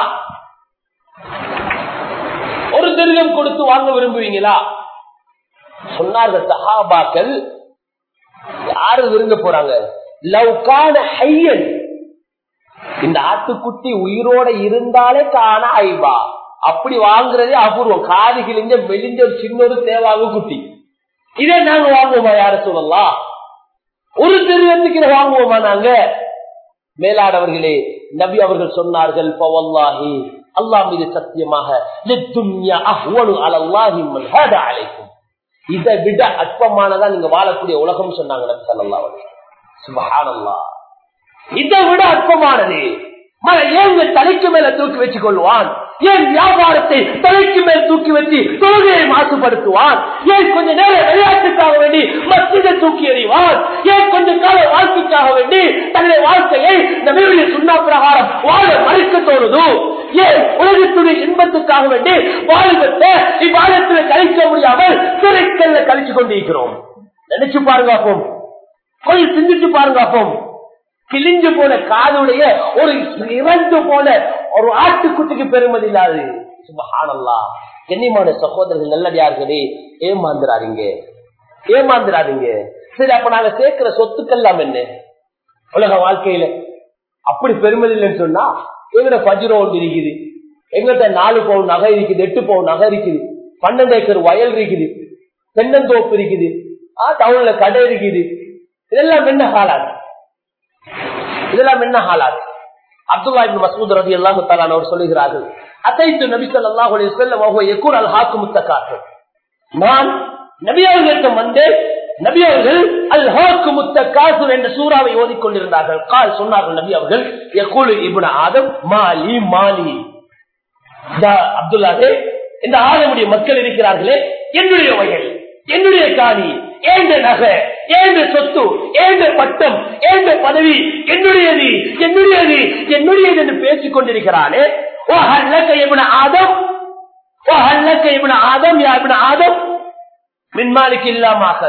ஒரு திருகம் கொடுத்து வாங்க விரும்புவீங்களா சொன்னார்கள் சஹாபாக்கள் யாரு விரும்ப போறாங்க லவ்கான ஹையன் இந்த ஆட்டுக்குட்டி உயிரோட இருந்தாலே காண ஐபா அப்படி வாங்குறதே அபூர்வம் காது கிழிஞ்ச மெலிஞ்ச ஒரு சின்ன ஒரு தேவாவு குட்டி இதே நாங்க வாங்குவோமா யார சொல்லலாம் ஒரு திருவத்துக்கு வாங்குவோமா நாங்க மேலாடவர்களே நபி அவர்கள் சொன்னார்கள் பவல்லாஹி அல்லாஹ் மீது சத்தியமாக லித்துன்யா அஹ்வனு அலல்லாஹி மன் ஹாதா அலைக்கும் இதை விட அற்பமானதா நீங்க வாழக்கூடிய உலகம் சொன்னாங்க நபி ஸல்லல்லாஹு அலைஹி வஸல்லம் சுப்ஹானல்லாஹ் இதை விட அற்பமானது மழை ஏன் தலைக்கு மேல தூக்கி வச்சுக் கொள்வான் ஏன் வியாபாரத்தை தலைக்கு மேல் தூக்கி வச்சு தொழுகையை மாசுபடுத்துவான் ஏன் கொஞ்ச நேரம் விளையாட்டுக்காக வேண்டி மத்திய தூக்கி எறிவான் ஏன் கொஞ்ச கால வாழ்க்கைக்காக வேண்டி தன்னுடைய வாழ்க்கையை நபியுடைய சுண்ணா பிரகாரம் வாழ மறுக்க தோணுது ஏன் உலகத்துடைய இன்பத்துக்காக வேண்டி வாழ்வத்தை இவ்வாழத்தில் கழிக்க முடியாமல் சிறைக்கல்ல கழிச்சு கொண்டிருக்கிறோம் நினைச்சு பாருங்க அப்போம் கொஞ்சம் சிந்திச்சு பாருங்க அப்போம் கிழிஞ்சு போன காதுடைய ஒரு இறந்து போன ஒரு ஆட்டுக்குட்டிக்கு பெருமதி இல்லாது சுபஹானல்லா கண்ணியமான சகோதரர்கள் நல்லடியார்களே ஏமாந்துறாதீங்க ஏமாந்துறாதீங்க சரி அப்ப நாங்க சேர்க்கிற சொத்துக்கெல்லாம் என்ன உலக வாழ்க்கையில அப்படி பெருமதி இல்லைன்னு சொன்னா எங்கட பஜ்ரோ ஒன்று இருக்குது எங்கிட்ட நாலு பவுன் நகை இருக்குது எட்டு பவுன் நகை இருக்குது பன்னெண்டு ஏக்கர் வயல் இருக்குது தென்னந்தோப்பு இருக்குது ஆ டவுன்ல கடை இருக்குது இதெல்லாம் என்ன காலாது இதெல்லாம் என்ன ஹாலாத் அப்துல்லா இப்னு மசூத் ரலியல்லாஹு தஆலா அவர் சொல்லுகிறார்கள் அதைத்து நபி ஸல்லல்லாஹு அலைஹி வஸல்லம் வஹுவ யகுன் அல் ஹாக்கும் முத்தகாத்து நான் நபி அவர்களிடம் வந்து நபி அவர்கள் அல் ஹாக்கும் முத்தகாத்து என்ற சூறாவை ஓதிக் கொண்டிருந்தார்கள் கால் சொன்னார்கள் நபி அவர்கள் யகூலு இப்னு ஆதம் மாலி மாலி அப்துல்லாஹே இந்த ஆதமுடைய மக்கள் இருக்கிறார்களே என்னுடைய வயல் என்னுடைய காணி ஏந்த நகை ஏந்த சொத்து ஏந்த பட்டம் ஏந்த பதவி என்னுடையது என்னுடையது என்னுடையது என்று பேசிக் கொண்டிருக்கிறானே ஓ ஹல்லக்க இவன ஆதம் ஓ ஹல்லக்க இவன ஆதம் யா இவன ஆதம் மின்மாலிக்கு இல்லாம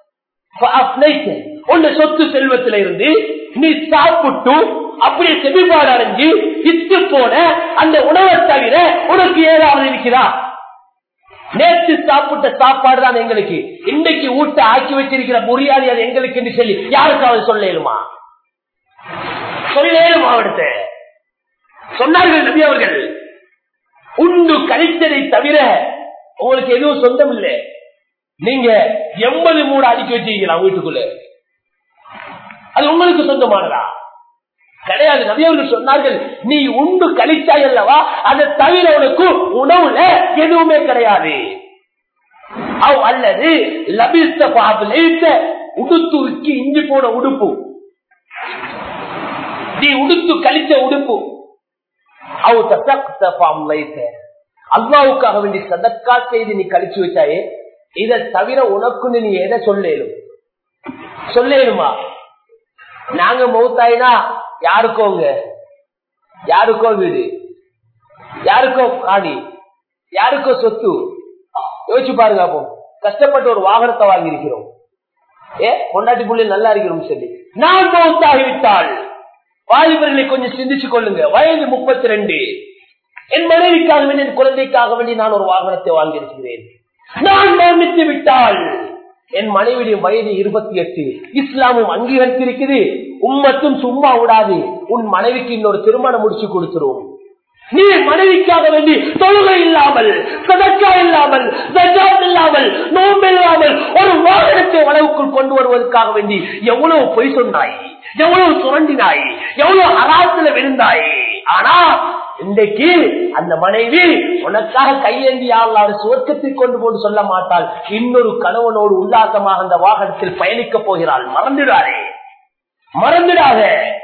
உன்ன சொத்து செல்வத்தில இருந்து நீ சாப்பிட்டு அப்படியே செவிபாடு அடைஞ்சு இத்து போன அந்த உணவை தவிர உனக்கு ஏதாவது இருக்கிறா நேற்று சாப்பிட்ட சாப்பாடு தான் எங்களுக்கு இன்னைக்கு ஊட்ட ஆக்கி வச்சிருக்கிற முறியாதி அது எங்களுக்கு என்று சொல்லி யாருக்காவது சொல்லேலுமா சொல்லேலும் அவனுக்கு சொன்னார்கள் நபி அவர்கள் உண்டு கழித்ததை தவிர உங்களுக்கு எதுவும் சொந்தம் இல்லை நீங்க எண்பது மூணு அடுக்கி வச்சிருக்கலாம் வீட்டுக்குள்ள அது உங்களுக்கு சொந்தமானதா கிடையாது நபியவர்கள் சொன்னார்கள் நீ உண்டு கழிச்சாய் அல்லவா அதை தவிர உனக்கு உணவுல எதுவுமே கிடையாது அவ் அல்லது லபிஸ்த பாபுல உடுத்துக்கு இஞ்சி போன உடுப்பு நீ உடுத்து கழிச்ச உடுப்பு அவ் அல்லாவுக்காக வேண்டி சதக்கா செய்து நீ கழிச்சு வச்சாயே இதை தவிர உனக்கு நீ எதை சொல்லேலும் சொல்லேலுமா நாங்க மௌத்தாயினா யாருக்கோங்க யாருக்கோ வீடு யாருக்கோ காணி யாருக்கோ சொத்து யோசிச்சு பாருங்க அப்போ கஷ்டப்பட்டு ஒரு வாகனத்தை வாங்கி இருக்கிறோம் ஏ பொண்டாட்டி புள்ளி நல்லா இருக்கிறோம் சொல்லி நான் மௌத்தாகிவிட்டால் வாலிபர்களை கொஞ்சம் சிந்திச்சு கொள்ளுங்க வயது முப்பத்தி ரெண்டு என் மனைவிக்காக வேண்டி என் குழந்தைக்காக வேண்டி நான் ஒரு வாகனத்தை வாங்கியிருக்கிறேன் நான் மரணித்து விட்டால் என் மனைவியுடைய வயது இருபத்தி எட்டு இஸ்லாமும் அங்கீகரித்திருக்குது உம்மத்தும் சும்மா விடாது உன் மனைவிக்கு இன்னொரு திருமணம் முடிச்சு கொடுத்துரும் நீ மனைவிக்காக வேண்டி தொழுகை இல்லாமல் சதக்கா இல்லாமல் ஜக்காத் இல்லாமல் நோம்பு இல்லாமல் ஒரு வாகனத்தை வளவுக்குள் கொண்டு வருவதற்காக வேண்டி எவ்வளவு பொய் சொன்னாய் எவ்வளவு சுரண்டினாய் எவ்வளவு அராத்துல விழுந்தாய் ஆனா இன்றைக்கு அந்த மனைவி உனக்காக கையேந்தி யாழ்லாறு சுவர்க்கத்தில் கொண்டு போட்டு சொல்ல மாட்டாள் இன்னொரு கணவனோடு உல்லாசமாக அந்த வாகனத்தில் பயணிக்கப் போகிறாள் மறந்துடாதே மறந்துடாத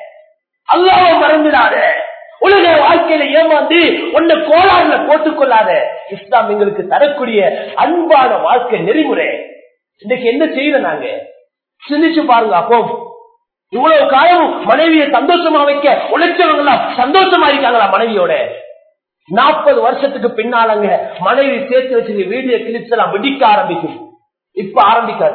அல்லாவ மறந்துடாத உலக வாழ்க்கையில ஏமாந்து உன்னை கோளாறுல போட்டுக் கொள்ளாத இஸ்லாம் எங்களுக்கு தரக்கூடிய அன்பான வாழ்க்கை நெறிமுறை இன்னைக்கு என்ன செய்யற நாங்க சிந்திச்சு பாருங்க அப்போ இவ்வளவு காலம் மனைவியை சந்தோஷமா வைக்க உழைச்சவங்களா சந்தோஷமா இருக்காங்களா மனைவியோட நாற்பது வருஷத்துக்கு பின்னாலங்க மனைவி சேர்த்து வச்சு வீடியோ கிளிப்ஸ் எல்லாம் வெடிக்க ஆரம்பிக்கும் இப்ப ஆரம்பிக்காது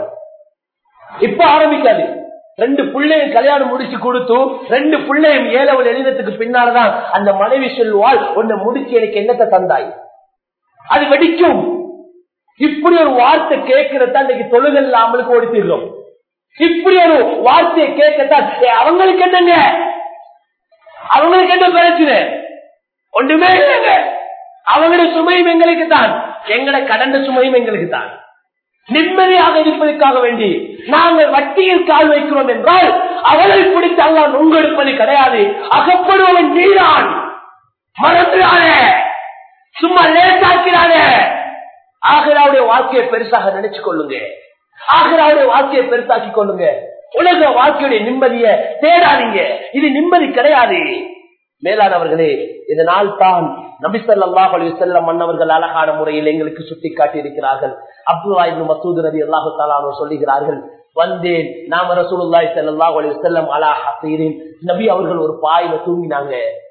இப்ப ஆரம்பிக்காது ரெண்டு பிள்ளையும் கல்யாணம் முடிச்சு கொடுத்து ரெண்டு பிள்ளையும் ஏழவள் எழுதத்துக்கு பின்னால்தான் அந்த மனைவி சொல்லுவாள் உன்னை முடிச்சு எனக்கு என்னத்தை தந்தாய் அது வெடிக்கும் இப்படி ஒரு வார்த்தை கேட்கறதா இன்னைக்கு தொழுகல் இல்லாமலுக்கு ஓடித்திடுறோம் இப்படி ஒரு வார்த்தையை கேட்கத்தான் அவங்களுக்கு என்னங்க அவங்களுக்கு என்ன பிரச்சனை ஒன்றுமே இல்லைங்க அவங்களுடைய சுமையும் எங்களுக்கு தான் எங்கட கடந்த சுமையும் எங்களுக்கு தான் நிம்மதியாக இருப்பதற்காக வேண்டி நாங்கள் வட்டியில் கால் வைக்கிறோம் என்றால் அவளை பிடித்து அல்லா நுங்கெடுப்பது கிடையாது அகப்படுவன் நீதான் மறந்துடானே சும்மா லேசாக்கிறானே ஆகராவுடைய வாழ்க்கையை பெருசாக நினைச்சு கொள்ளுங்க ஆகராவுடைய வாழ்க்கையை பெருசாக்கி கொள்ளுங்க உலக வாழ்க்கையுடைய நிம்மதியை தேடாதீங்க இது நிம்மதி கிடையாது மேலானவர்களே இதனால் தான் நபிசல்லாஹ் அலி செல்லம் மன்னவர்கள் அழகான முறையில் எங்களுக்கு சுட்டி காட்டி இருக்கிறார்கள் அப்துல்லா இப்னு மசூத் ரவி அல்லாஹு தாலானோ சொல்லுகிறார்கள் வந்தேன் நாம ரசூலுல்லாஹி ஸல்லல்லாஹு அலைஹி வஸல்லம் அலா ஹசீரின் நபி அவர்கள் ஒரு பாயில தூங்கினாங்க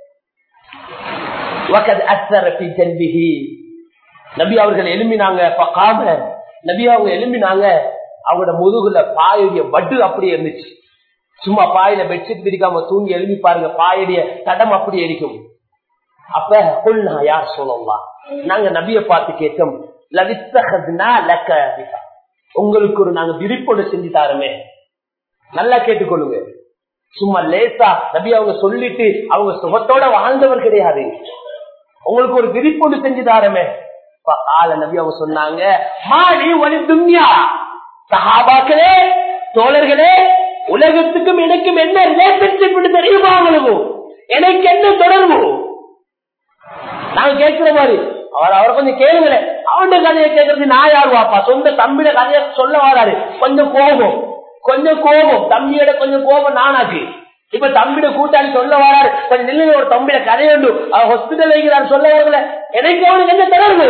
வகத் அஸ்ஸர ஃபி ஜன்பிஹி நபி அவர்கள் எழும்பினாங்க பகாம நபி அவங்க எழும்பினாங்க அவங்களோட முதுகுல பாயுடைய வட்டு அப்படியே இருந்துச்சு சும்மா பாயில பெட்ஷீட் பிரிக்காம தூங்கி எழுப்பி பாருங்க பாயுடைய தடம் அப்படியே இருக்கும் அப்ப கொள்ளா யார் சொல்லலாம் நாங்க நபிய பார்த்து கேட்டோம் லவித்தகத்னா லக்க உங்களுக்கு ஒரு நாங்க விரிப்போடு செஞ்சு தாருமே நல்லா கேட்டுக்கொள்ளுங்க சும்மா லேசா நபி அவங்க சொல்லிட்டு அவங்க சுகத்தோட வாழ்ந்தவர் கிடையாது உங்களுக்கு ஒரு விரிப்போடு செஞ்சு தாரமே ஆள நபி அவங்க சொன்னாங்க மாடி ஒளி துன்யா சஹாபாக்களே தோழர்களே உலகத்துக்கும் எனக்கும் என்ன ரிலேஷன்ஷிப் தெரியுமா உங்களுக்கு எனக்கு என்ன தொடர்பு நாங்க கேட்கிற மாதிரி அவர் அவரை கொஞ்சம் கேளுங்களேன் அவனுடைய கதையை கேட்கறது நான் யார் வாப்பா சொந்த தம்பியோட கதையை சொல்ல வராரு கொஞ்சம் கோபம் கொஞ்சம் கோபம் தம்பியோட கொஞ்சம் கோபம் நானாக்கு இப்ப தம்பியோட கூட்டாளி சொல்ல வராரு கொஞ்சம் நில்லுங்க ஒரு தம்பியோட கதை உண்டு அவர் ஹாஸ்பிட்டல் வைக்கிறார் சொல்ல வரல எனக்கு அவனுக்கு என்ன தொடர்பு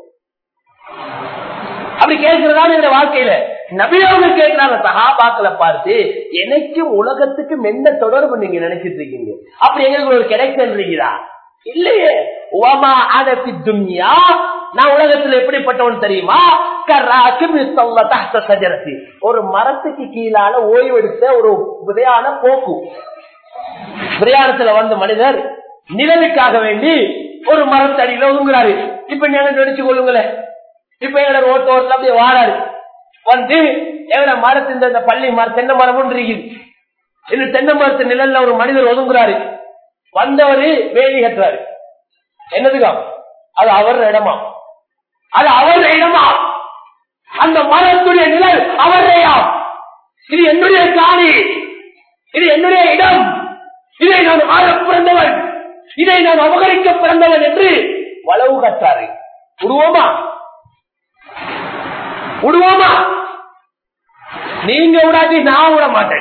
அப்படி கேட்கிறதான இந்த வாழ்க்கையில நபியவங்க கேட்கிறாங்க சகாபாக்களை பார்த்து எனக்கும் உலகத்துக்கும் என்ன தொடர்பு நீங்க நினைச்சிட்டு இருக்கீங்க அப்படி எங்களுக்கு ஒரு கிடைக்கிறீங்களா இல்லையே உவமா அனபி துன்யா நான் உலகத்துல எப்படிப்பட்டவன் தெரியுமா சஜரத்தி ஒரு மரத்துக்கு கீழால ஓய்வெடுத்த ஒரு விதையான போக்கு பிரயாணத்துல வந்த மனிதர் நிழலுக்காக வேண்டி ஒரு மரத்தடியில ஒதுங்குறாரு இப்ப நீங்க நடிச்சு கொள்ளுங்களேன் இப்ப எங்களோட ரோட்டோரத்துல அப்படியே வாராரு வந்து எங்கட மரத்து இந்த பள்ளி மரம் தென்னை மரம் ஒன்று இருக்குது இந்த தென்னை மரத்து நிழல்ல ஒரு மனிதர் ஒதுங்குறாரு வந்தவரு வேலி கட்டுறாரு என்னதுக்கா அது அவர் இடமா அது அவர் இடமா அந்த மரத்துடைய நிழல் அவரையா இது என்னுடைய காணி இது என்னுடைய இடம் இதை நான் ஆள பிறந்தவன் இதை நான் அபகரிக்க பிறந்தவன் என்று வளவு கட்டாரு விடுவோமா விடுவோமா நீங்க விடாட்டி நான் விட மாட்டேன்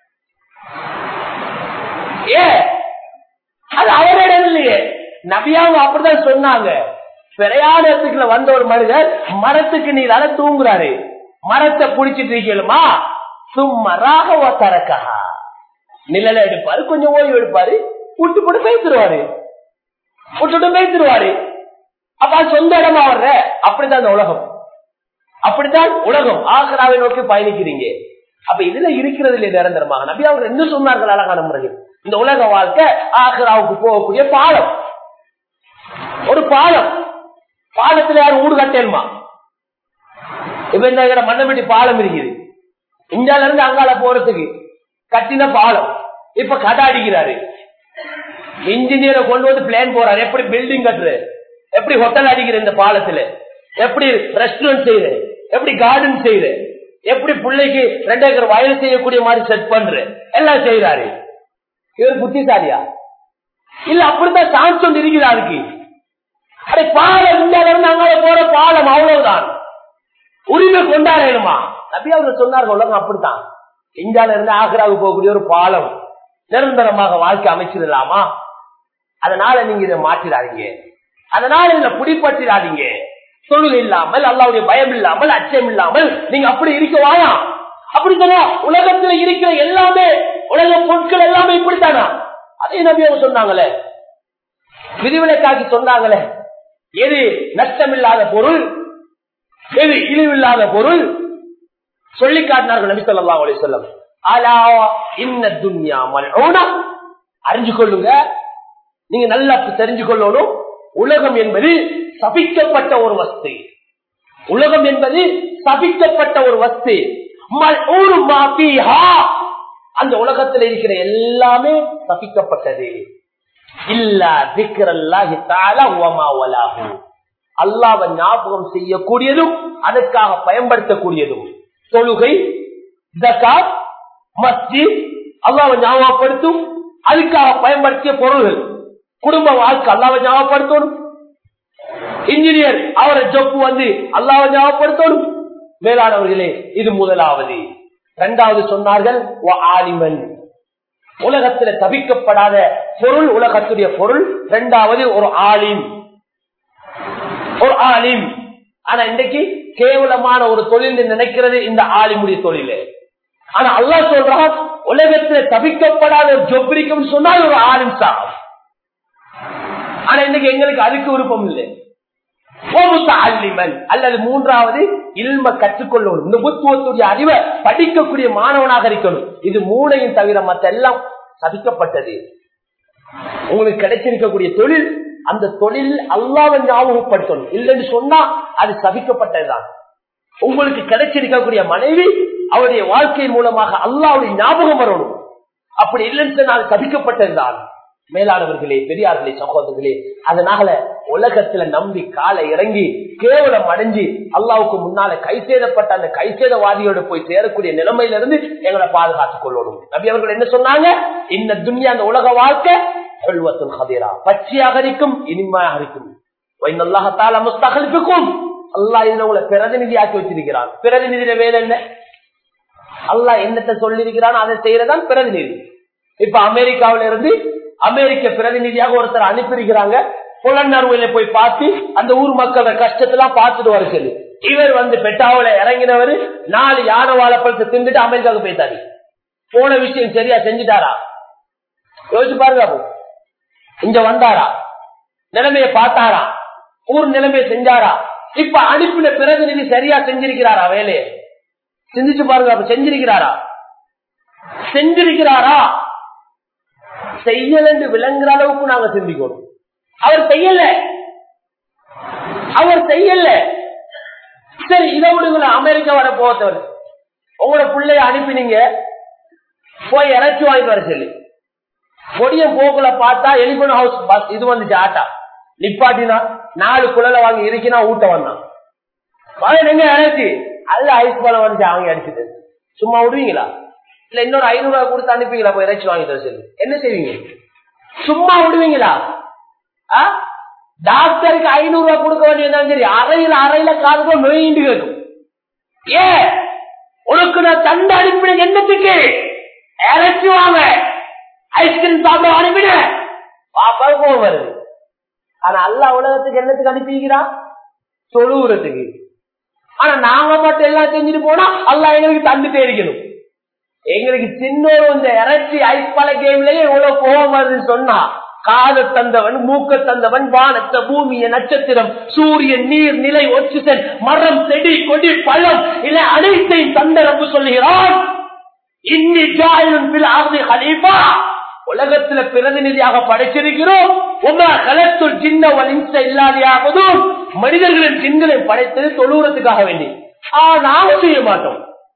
ஏ அது அவரிடம் இல்லையே நபியாவும் அப்படிதான் சொன்னாங்க பிரயாணத்துக்குள்ள வந்த ஒரு மனிதர் மரத்துக்கு நீர் அத தூங்குறாரு மரத்தை புடிச்சிட்டு இருக்கலுமா சும்மா ராகவ தரக்கா நிழல எடுப்பாரு கொஞ்சம் ஓய்வு எடுப்பாரு விட்டு போட்டு பேசிடுவாரு விட்டுட்டு பேசிடுவாரு அப்ப அது சொந்த இடமா வர்ற அப்படித்தான் இந்த உலகம் அப்படித்தான் உலகம் ஆகராவை நோக்கி பயணிக்கிறீங்க அப்ப இதுல இருக்கிறது இல்லையா நிரந்தரமாக நபி அவர் என்ன சொன்னார்கள் அழகான முறையில் இந்த உலக வாழ்க்கை ஆகராவுக்கு போகக்கூடிய பாலம் ஒரு பாலம் பாலத்துல யாரும் ஊடு கட்டேன்மா இப்ப இந்த மண்ணப்பட்டி பாலம் இருக்குது இந்தியால இருந்து அங்கால போறதுக்கு கட்டின பாலம் இப்ப கடை அடிக்கிறாரு இன்ஜினியரை கொண்டு வந்து பிளான் போறாரு எப்படி பில்டிங் கட்டுற எப்படி ஹோட்டல் அடிக்கிற இந்த பாலத்துல எப்படி ரெஸ்டாரண்ட் செய்யற எப்படி கார்டன் செய்யற எப்படி பிள்ளைக்கு ரெண்டு ஏக்கர் வயல் செய்யக்கூடிய மாதிரி செட் பண்ற எல்லாம் செய்யறாரு இவர் புத்திசாலியா இல்ல அப்படித்தான் சான்ஸ் ஒன்று இருக்குதா அதுக்கு அடே பாலம் இந்தியால இருந்து அங்கே போற பாலம் அவ்வளவுதான் உரிமை கொண்டாடணுமா நபி அவர் சொன்னார்கள் உலகம் அப்படித்தான் இந்தியால இருந்து ஆக்ராவுக்கு போகக்கூடிய ஒரு பாலம் நிரந்தரமாக வாழ்க்கை அமைச்சிடலாமா அதனால நீங்க இதை மாற்றிடாதீங்க அதனால இதுல பிடிப்பட்டிடாதீங்க தொழில் இல்லாமல் அல்லாவுடைய பயம் இல்லாமல் அச்சம் இல்லாமல் நீங்க அப்படி இருக்க வாயா அப்படி சொன்னா உலகத்துல இருக்கிற எல்லாமே உலக பொருட்கள் எல்லாமே இப்படித்தானா அதே நபி அவங்க சொன்னாங்களே விதிவிலக்காக்கி சொன்னாங்களே எது நஷ்டமில்லாத பொருள் எது இழிவில்லாத பொருள் சொல்லி காட்டினார்கள் நபி சொல்லா அலி சொல்லம் அலா இன்ன துன்யா மல்ஊனா அறிஞ்சு கொள்ளுங்க நீங்க நல்லா தெரிஞ்சு கொள்ளணும் உலகம் என்பது சபிக்கப்பட்ட ஒரு வஸ்து உலகம் என்பது சபிக்கப்பட்ட ஒரு வஸ்து மல்ஊனு மா ஃபீஹா. அந்த உலகத்தில் இருக்கிற எல்லாமே சபிக்கப்பட்டது இல்லா திக்ரல்லாஹி தஆலா வமா வலாஹு அல்லாஹ்வை ஞாபகம் செய்யக்கூடியதும் அதற்காக பயன்படுத்தக்கூடியதும் தொழுகை ஜகாத் மஸ்ஜித் அல்லாஹ்வை ஞாபகப்படுத்தும் அதுக்காக பயன்படுத்திய பொருள்கள் குடும்ப வாழ்க்கை அல்லாஹ்வை ஞாபகப்படுத்தணும் இன்ஜினியர் அவரை ஜொப்பு வந்து அல்லாஹ்வை ஞாபகப்படுத்தணும் மேலானவர்களே இது முதலாவது இரண்டாவது சொன்னார்கள் "வ ஆலிமன் உலகத்துல தவிக்கப்படாத பொருள் உலகத்துடைய பொருள் இரண்டாவது ஒரு ஆலிம் ஒரு ஆலிம் ஆனா இன்றைக்கு கேவலமான ஒரு தொழில் நினைக்கிறது இந்த ஆலிமுடைய தொழில் ஆனா அல்லாஹ் சொல்றான் உலகத்துல தவிக்கப்படாத ஒரு ஜொப்ரிக்கும் சொன்னால் ஒரு ஆலிம் தான் ஆனா இன்னைக்கு எங்களுக்கு அதுக்கு விருப்பம் இல்லை முத்தஅல்லிமன் அல்லது மூன்றாவது இல்ம கற்றுக்கொள்ளணும் இந்த புத்துவத்துடைய அறிவை படிக்கக்கூடிய மாணவனாக இருக்கணும் இது மூணையும் தவிர மத்த எல்லாம் சதிக்கப்பட்டது உங்களுக்கு கிடைச்சிருக்கக்கூடிய தொழில் அந்த தொழில் அல்லாவை ஞாபகப்படுத்தணும் இல்லைன்னு சொன்னா அது சபிக்கப்பட்டதுதான் உங்களுக்கு கிடைச்சிருக்கக்கூடிய மனைவி அவருடைய வாழ்க்கையின் மூலமாக அல்லாவுடைய ஞாபகம் வரணும் அப்படி இல்லைன்னு சொன்னா அது சபிக்கப்பட்டதுதான் மேலானவர்களே பெரியார்களே சகோதரர்களே அதனால உலகத்துல நம்பி காலை இறங்கி கேவலம் அடைஞ்சு அல்லாவுக்கு முன்னால கை சேதப்பட்ட அந்த கை சேதவாதியோட போய் சேரக்கூடிய நிலைமையில இருந்து எங்களை பாதுகாத்துக் கொள்ளணும் நபி அவர்கள் என்ன சொன்னாங்க இந்த துன்யா அந்த உலக வாழ்க்கை செல்வத்துல் ஹதீரா பச்சையாக இருக்கும் இனிமையாக இருக்கும் வைநல்லாகத்தால முஸ்தகல்பிக்கும் அல்லாஹ் இதுல உங்களை பிரதிநிதியாக்கி வச்சிருக்கிறான் பிரதிநிதியில வேலை என்ன அல்லாஹ் என்னத்தை சொல்லியிருக்கிறான் அதை செய்யறதான் பிரதிநிதி இப்ப அமெரிக்காவில இருந்து அமெரிக்க பிரதிநிதியாக ஒருத்தர் அனுப்பியிருக்கிறாங்க புலனறுவையில போய் பார்த்து அந்த ஊர் மக்களோட கஷ்டத்தெல்லாம் பார்த்துட்டு வர சொல்லி இவர் வந்து பெட்டாவில இறங்கினவர் நாலு யானை வாழைப்பழத்தை தின்னுட்டு அமெரிக்காவுக்கு போயிட்டாரு போன விஷயம் சரியா செஞ்சுட்டாரா யோசிச்சு பாருங்க அப்போ இங்க வந்தாரா நிலைமைய பார்த்தாரா ஊர் நிலைமைய செஞ்சாரா இப்ப அனுப்பின பிரதிநிதி சரியா செஞ்சிருக்கிறாரா வேலையை சிந்திச்சு பாருங்க அப்ப செஞ்சிருக்கிறாரா செஞ்சிருக்கிறாரா செய்யல என்று விளங்குற அளவுக்கு நாங்க சிந்திக்கணும் அவர் செய்யல அவர் செய்யல சரி இதை விடுங்கள அமெரிக்கா வர போத்தவர் உங்களோட பிள்ளைய அனுப்பினீங்க போய் இறைச்சி வாங்கிட்டு வர சொல்லி கொடிய போக்குல பார்த்தா எலிபன் ஹவுஸ் பஸ் இது வந்துச்சு ஆட்டா நிப்பாட்டினா நாலு குழல வாங்கி இருக்கினா ஊட்ட வந்தான் எங்க இறைச்சி அல்ல ஐஸ் பாலம் வந்துச்சு அவங்க அடிச்சுட்டு சும்மா விடுவீங்களா இல்ல இன்னொரு ஐநூறு ரூபாய் கொடுத்து அனுப்பிங்களா போய் இறைச்சி வாங்கிட்டு வர சொல்லி என்ன செய்வீங்க சும்மா விடுவீங்களா டாக்டருக்கு ஐநூறு ரூபாய் கொடுக்க வேண்டியதான் சரி அறையில அறையில காதுக்கோ நோயிட்டு கேட்கும் ஏ உனக்கு நான் தண்டு அனுப்பின என்னத்துக்கு இறைச்சி வாங்க ஐஸ்கிரீம் சாப்பிட அனுப்பின பாப்பா கோவம் வருது ஆனா அல்ல உலகத்துக்கு என்னத்துக்கு அனுப்பிக்கிறான் தொழுவுறதுக்கு ஆனா நாங்க மட்டும் எல்லாம் செஞ்சுட்டு போனா அல்ல எங்களுக்கு தந்துட்டே இருக்கணும் எங்களுக்கு சின்னோரு இந்த இறைச்சி ஐஸ் பல கேம்லயே இவ்வளவு கோபம் வருதுன்னு சொன்னா காத தந்தவன் மூக்க தந்தவன் வானத்த பூமிய நட்சத்திரம் சூரியன் நீர் நிலை ஒச்சுசன் மரம் செடி கொடி பழம் இல்ல அனைத்தையும் தந்த ரப்பு சொல்லுகிறான் இன்னி ஜாயிலும் பில் ஆகுது ஹலீஃபா உலகத்துல பிரதிநிதியாக படைச்சிருக்கிறோம் உமா கலத்துள் சின்ன வலிச இல்லாதையாவதும் மனிதர்களின் சின்களை படைத்தது தொழுவுறதுக்காக வேண்டி ஆஹ் நாங்க செய்ய மாட்டோம்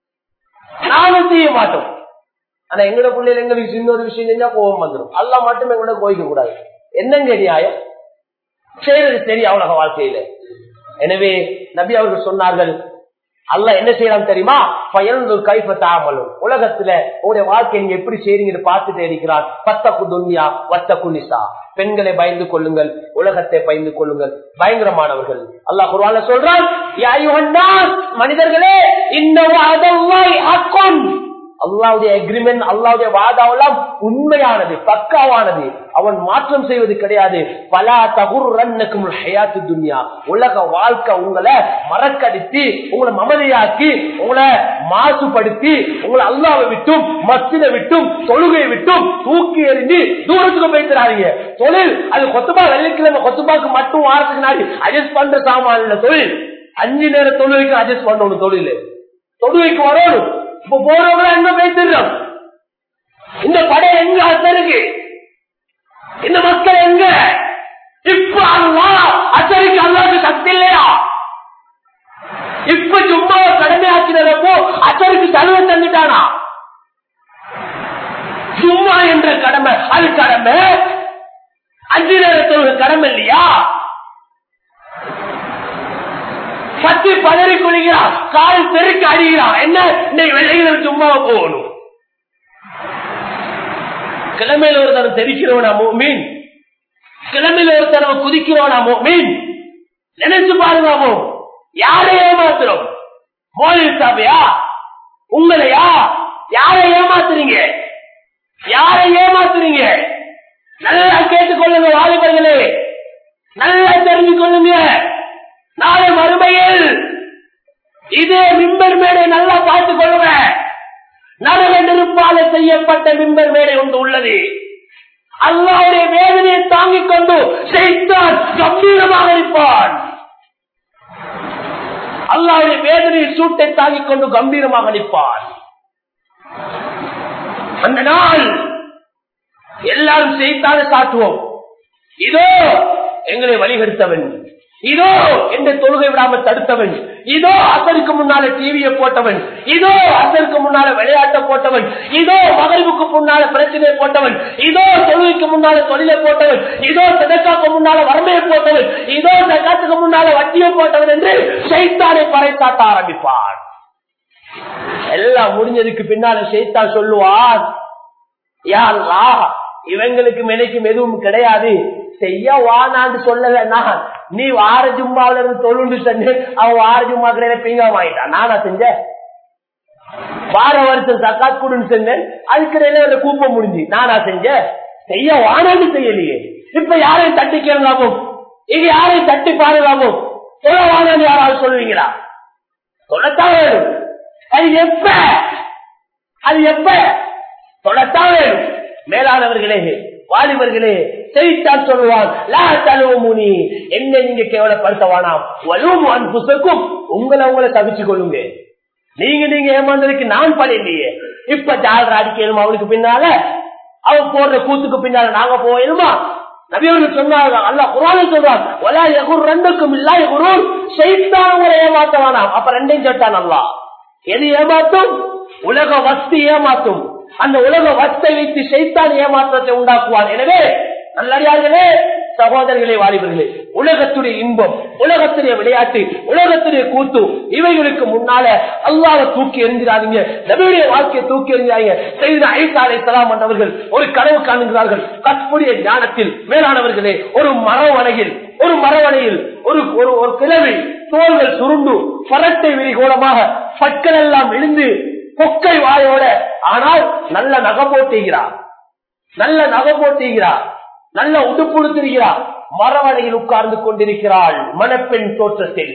நாங்க செய்ய மாட்டோம் ஆனா எங்கட பிள்ளைகள் எங்களுக்கு சின்ன ஒரு விஷயம் செஞ்சா கோபம் வந்துடும் அல்ல மட்டும் எங்களோட கோயிக்க கூடாது என்னங்க நியாயம் செய்யறது சரி அவ்வளவு வாழ்க்கையில எனவே நபி அவர்கள் சொன்னார்கள் அல்ல என்ன செய்யலாம் தெரியுமா பயந்து கைப்ப தாமலும் உலகத்துல உங்களுடைய வாழ்க்கை நீங்க எப்படி செய்றீங்கன்னு பார்த்துட்டு இருக்கிறார் பத்தக்கு துன்யா வத்தக்கு நிசா பெண்களை பயந்து கொள்ளுங்கள் உலகத்தை பயந்து கொள்ளுங்கள் பயங்கரமானவர்கள் அல்லாஹ் குர்ஆன்ல சொல்றான் யா அய்யுஹன்னாஸ் மனிதர்களே இன்னஹு அதல்லாஹி ஹக்கன் அல்லாவுடைய அக்ரிமெண்ட் அல்லாவுடைய வாதாவெல்லாம் உண்மையானது பக்காவானது அவன் மாற்றம் செய்வது கிடையாது பல தகுர் ரன்னக்கும் ஹயாத்து துன்யா உலக வாழ்க்கை உங்களை மறக்கடித்து உங்களை மமதையாக்கி உங்களை மாசுபடுத்தி உங்களை அல்லாவை விட்டும் மத்தினை விட்டும் தொழுகையை விட்டும் தூக்கி எறிஞ்சு தூரத்துக்கு போயிட்டுறாங்க தொழில் அது கொத்துபா வெள்ளிக்கிழமை கொத்துபாக்கு மட்டும் வாரத்துக்கு நாடி அட்ஜஸ்ட் பண்ற சாமான் இல்ல தொழில் அஞ்சு நேர தொழுகைக்கு அட்ஜஸ்ட் பண்ணணும் தொழில் தொழுகைக்கு வரணும் இப்ப போறவங்க எங்க பேசிடுறோம் இந்த படை எங்க அசருக்கு இந்த மக்கள் எங்க இப்ப அல்லா அசருக்கு அல்லாவுக்கு சக்தி இல்லையா இப்ப சும்மா கடமை ஆக்கினப்போ அசருக்கு சலுகை தந்துட்டானா சும்மா என்ற கடமை அது கடமை அஞ்சு நேரத்தோடு கடமை இல்லையா பத்தி பதறி கொள்கிறான் கால் தெருக்கு அடிகிறான் என்ன இன்னைக்கு வெளியில சும்மா போகணும் கிழமையில ஒரு தரம் தெரிக்கிறவனா மீன் கிழமையில ஒரு தரம் குதிக்கிறவனா மீன் நினைச்சு பாருங்க யாரை ஏமாத்துறோம் மோதி சாமியா உங்களையா யாரை ஏமாத்துறீங்க யாரை ஏமாத்துறீங்க நல்லா கேட்டுக்கொள்ளுங்க வாலிபர்களே நல்லா தெரிஞ்சு கொள்ளுங்க நாளை மறுமையில் இதே மிம்பர் மேடை நல்லா பார்த்துக் கொள்ளுங்க நரக நெருப்பால செய்யப்பட்ட மிம்பர் மேடை ஒன்று உள்ளது அல்லாவுடைய வேதனையை தாங்கிக் கொண்டு செய்தான் கம்பீரமாக இருப்பான் அல்லாவுடைய வேதனையை சூட்டை தாங்கிக் கொண்டு கம்பீரமாக நிற்பான் அந்த நாள் எல்லாரும் செய்தான காட்டுவோம் இதோ எங்களை வழிகெடுத்தவன் இதோ எந்த தொழுகை விடாம தடுத்தவன் இதோ அசருக்கு முன்னால டிவியை போட்டவன் இதோ அசருக்கு முன்னால விளையாட்ட போட்டவன் இதோ மகளிருக்கு முன்னால பிரச்சனையை போட்டவன் இதோ தொழுகைக்கு முன்னால தொழிலை போட்டவன் இதோ சதக்காக்கு முன்னால வறுமையை போட்டவன் இதோ சக்காத்துக்கு முன்னால வட்டியை போட்டவன் என்று சைத்தானை பறைத்தாட்ட ஆரம்பிப்பான் எல்லாம் முடிஞ்சதுக்கு பின்னால சைத்தான் சொல்லுவான் யாருலா இவங்களுக்கு மெனைக்கும் எதுவும் கிடையாது செய்ய வானான்னு சொல்லல நான் நீ வார ஜும்மாவில இருந்து தொழுண்டு சொன்னு அவன் வார ஜும்மா கிடையாது பிங்காம ஆயிட்டான் நானா செஞ்சேன் வார வருஷம் சக்காத் கொடுன்னு சொன்னேன் அதுக்கிடையில அந்த கூப்ப முடிஞ்சு நானா செஞ்சேன் செய்ய வானான்னு செய்யலையே இப்ப யாரையும் தட்டி கேளாமோ இங்க யாரையும் தட்டி பாருலாமோ சொல்ல வானான்னு யாராவது சொல்லுவீங்களா சொல்லத்தான் வேணும் அது எப்ப அது எப்ப சொல்லத்தான் வேணும் மேலானவர்களே வாலிபர்களே செய்தான் சொல்லுவான் லா தலுமுனி என்ன நீங்க கேவலப்படுத்த வேணாம் வலுவும் அன்புசக்கும் உங்களை உங்களை தவிச்சு கொள்ளுங்க நீங்க நீங்க ஏமாந்ததுக்கு நான் பண்ணலையே இப்ப ஜாலரா அடிக்கணுமா அவனுக்கு பின்னால அவன் போடுற கூத்துக்கு பின்னால நாங்க போயிடுமா நபியவர்கள் சொன்னாங்க அல்ல குரான சொல்றான் ஒலா எகுர் ரெண்டுக்கும் இல்லா எகுரும் செய்தான் உங்களை ஏமாத்த வேணாம் அப்ப ரெண்டையும் சொல்லிட்டான் அல்லா எது ஏமாத்தும் உலக வஸ்தி ஏமாத்தும் அந்த உலக வஸ்தை வைத்து செய்தான் ஏமாற்றத்தை உண்டாக்குவான் எனவே நல்லடியார்களே சகோதரர்களே வாலிபர்களே உலகத்துடைய இன்பம் உலகத்துடைய விளையாட்டு உலகத்துடைய கூத்து இவைகளுக்கு முன்னால அல்லாத தூக்கி எறிஞ்சிடாதீங்க நபியுடைய வாழ்க்கையை தூக்கி எறிஞ்சாங்க செய்த ஐசாலை சலாம் அவர்கள் ஒரு கனவு காணுகிறார்கள் கற்புடைய ஞானத்தில் மேலானவர்களே ஒரு மரவணையில் ஒரு மரவணையில் ஒரு ஒரு ஒரு கிழமை தோள்கள் சுருண்டு பரட்டை விரிகோலமாக பற்கள் எல்லாம் இழுந்து பொக்கை வாயோட ஆனால் நல்ல நகை போட்டுகிறார் நல்ல நகை போட்டுகிறார் நல்ல உடுப்புடுத்திருக்கிறார் மரவணையில் உட்கார்ந்து கொண்டிருக்கிறாள் மணப்பெண் தோற்றத்தில்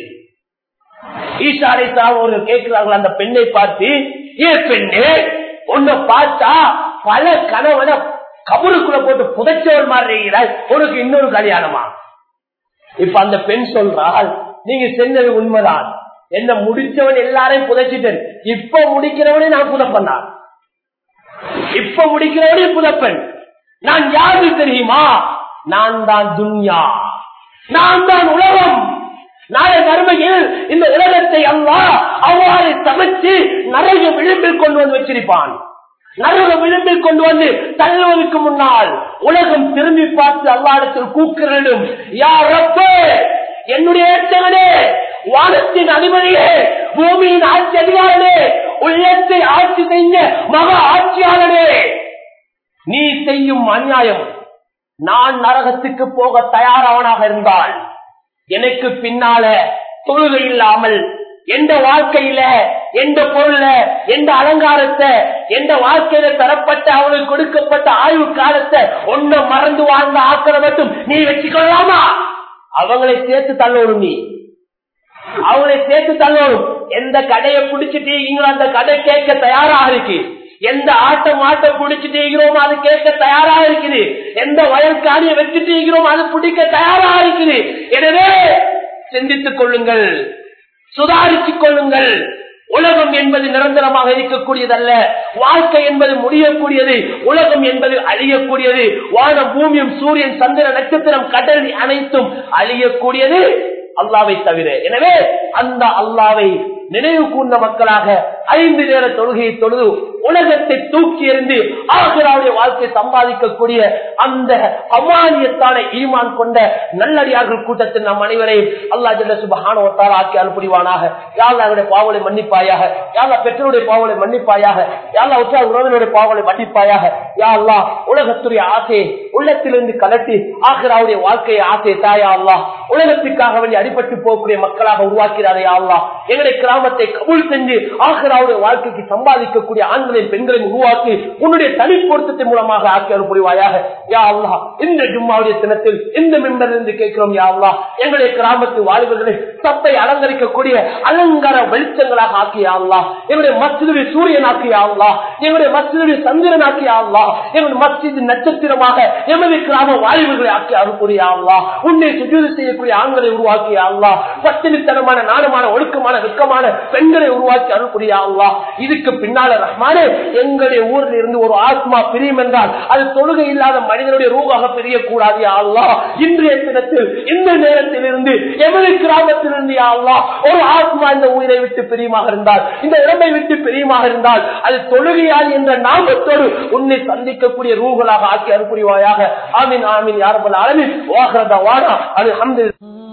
ஈசாரை அவர்கள் கேட்கிறார்கள் அந்த பெண்ணை பார்த்து ஏ பெண்ணே உன்னை பார்த்தா பல கணவனை கபருக்குள்ள போட்டு புதைச்சவன் மாதிரி இருக்கிறாய் உனக்கு இன்னொரு கல்யாணமா இப்ப அந்த பெண் சொல்றாள் நீங்க செஞ்சது உண்மைதான் என்ன முடிச்சவன் எல்லாரையும் புதைச்சிட்டேன் இப்ப முடிக்கிறவனே நான் புதப்பண்ணான் இப்ப முடிக்கிறவனே புதப்பன் நான் யாரு தெரியுமா நான் தான் துன்யா நான் தான் உலகம் நாளை மறுமையில் இந்த உலகத்தை அல்லா அவ்வாறு சமைச்சு நரக விளிம்பில் கொண்டு வந்து வச்சிருப்பான் நரக விளிம்பில் கொண்டு வந்து தள்ளுவதற்கு முன்னால் உலகம் திரும்பி பார்த்து அல்லாடத்தில் கூக்குறடும் யாரப்ப என்னுடைய ஏற்றவனே வானத்தின் அதிபதியே பூமியின் ஆட்சி அதிகாரனே உள்ளத்தை ஆட்சி செய்ய மகா ஆட்சியாளனே நீ செய்யும் அநியாயம் நான் நரகத்துக்கு போக தயாராவனாக இருந்தால் எனக்கு பின்னால தொழுகை இல்லாமல் எந்த வாழ்க்கையில எந்த பொருள்ல எந்த அலங்காரத்தை எந்த வாழ்க்கையில தரப்பட்ட அவனுக்கு கொடுக்கப்பட்ட ஆய்வு காலத்தை ஒன்ன மறந்து வாழ்ந்த ஆக்கிர மட்டும் நீ வச்சுக்கொள்ளாமா அவங்களை சேர்த்து தள்ளோடும் நீ அவங்களை சேர்த்து தள்ளோடும் எந்த கடையை பிடிச்சிட்டீங்களோ அந்த கடை கேட்க தயாராக இருக்கு எந்த ஆட்டம் ஆட்டம் பிடிச்சிட்டீங்களோமோ அது கேட்க தயாரா இருக்குது எந்த வயல் காணியை வச்சுட்டீங்களோமோ அது பிடிக்க தயாரா இருக்குது எனவே சிந்தித்துக் கொள்ளுங்கள் சுதாரித்துக் கொள்ளுங்கள் உலகம் என்பது நிரந்தரமாக இருக்கக்கூடியதல்ல வாழ்க்கை என்பது முடியக்கூடியது உலகம் என்பது அழியக்கூடியது வானம் பூமியும் சூரியன் சந்திர நட்சத்திரம் கடல் அனைத்தும் அழியக்கூடியது அல்லாவை தவிர எனவே அந்த அல்லாவை நினைவு கூர்ந்த மக்களாக ஐந்து நேர தொழுகையை தொழுது உலகத்தை தூக்கி எறிந்து ஆசிராவுடைய வாழ்க்கை சம்பாதிக்கக்கூடிய அந்த அமானியத்தான ஈமான் கொண்ட நல்லடியார்கள் கூட்டத்தில் நம் அனைவரையும் அல்லா ஜல்ல சுபஹானவத்தால் ஆக்கி அனுப்புவானாக யாழ்லா அவருடைய பாவலை மன்னிப்பாயாக யாழ்லா பெற்றோருடைய பாவலை மன்னிப்பாயாக யாழ்லா உற்றார் உறவினுடைய பாவலை மன்னிப்பாயாக யாழ்லா உலகத்துடைய ஆசையை உள்ளத்திலிருந்து கலட்டி ஆசிராவுடைய வாழ்க்கையை ஆசையை தாயா அல்லா உலகத்துக்காக வேண்டி அடிபட்டு போகக்கூடிய மக்களாக உருவாக்கிறாரே அல்லா எங்களுடைய கிராமத்தை கபூல் செஞ்சு ஆசிராவுடைய வாழ்க்கைக்கு சம்பாதிக்கக்கூடிய ஆண்களையும் பெண்களையும் உருவாக்கி உன்னுடைய தனி பொருத்தத்தின் மூலமாக ஆக்கி அனுப்புவாயாக யா அல்லா இந்த ஜும்மாவுடைய தினத்தில் இந்த மெம்பர் இருந்து கேட்கிறோம் யா அல்லா எங்களுடைய கிராமத்து வாழ்வுகளை சப்பை அலங்கரிக்கக்கூடிய அலங்கார வெளிச்சங்களாக ஆக்கியா அல்லா எங்களுடைய மசிதுடைய சூரியன் ஆக்கியா அல்லா எங்களுடைய மசிதுடைய சந்திரன் ஆக்கியா அல்லா எங்களுடைய மசிது நட்சத்திரமாக எமது கிராம வாழ்வுகளை ஆக்கி அனுப்புறியா அல்லா உன்னை சுஜூது செய்யக்கூடிய ஆண்களை உருவாக்கியா அல்லா பத்தினித்தனமான நாணமான ஒழுக்கமான வெக்கமான பெண்களை உருவாக்கி அனுப்புறியா அல்லா இதுக்கு பின்னால ரஹ்மானே எங்களுடைய ஊரில் இருந்து ஒரு ஆத்மா பிரியும் என்றால் அது தொழுகை இல்லாத மனிதனுடைய ரூபாக பிரியக்கூடாது யா அல்லா இன்றைய தினத்தில் இந்த நேரத்தில் இருந்து எமது கிராமத்தில் இருந்து யா அல்லா ஒரு ஆத்மா இந்த உயிரை விட்டு பிரியமாக இருந்தால் இந்த இடமை விட்டு பிரியமாக இருந்தால் அது தொழுகையால் என்ற நாமத்தோடு உன்னை சந்திக்கக்கூடிய ரூகளாக ஆக்கி அனுப்புரிவாயாக ஆமீன் ஆமீன் யாரபல் அளவில் வாகரதா வாடா அது ஹம்து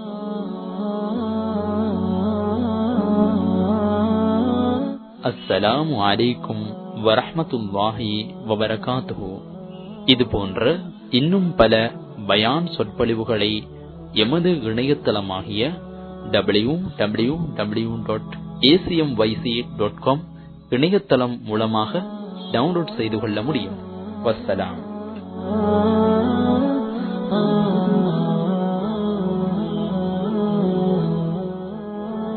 அஸ்ஸலாமு அலைக்கும் வரஹ்மத்துல்லாஹி வபரகாத்துஹு இது போன்ற இன்னும் பல பயான் சொற்பொழிவுகளை எமது இணையதளமாகிய W W W dot A C M Y C dot com இணையதளம் மூலமாக டவுன்லோட் செய்து கொள்ள முடியும் வஸ்ஸலாம்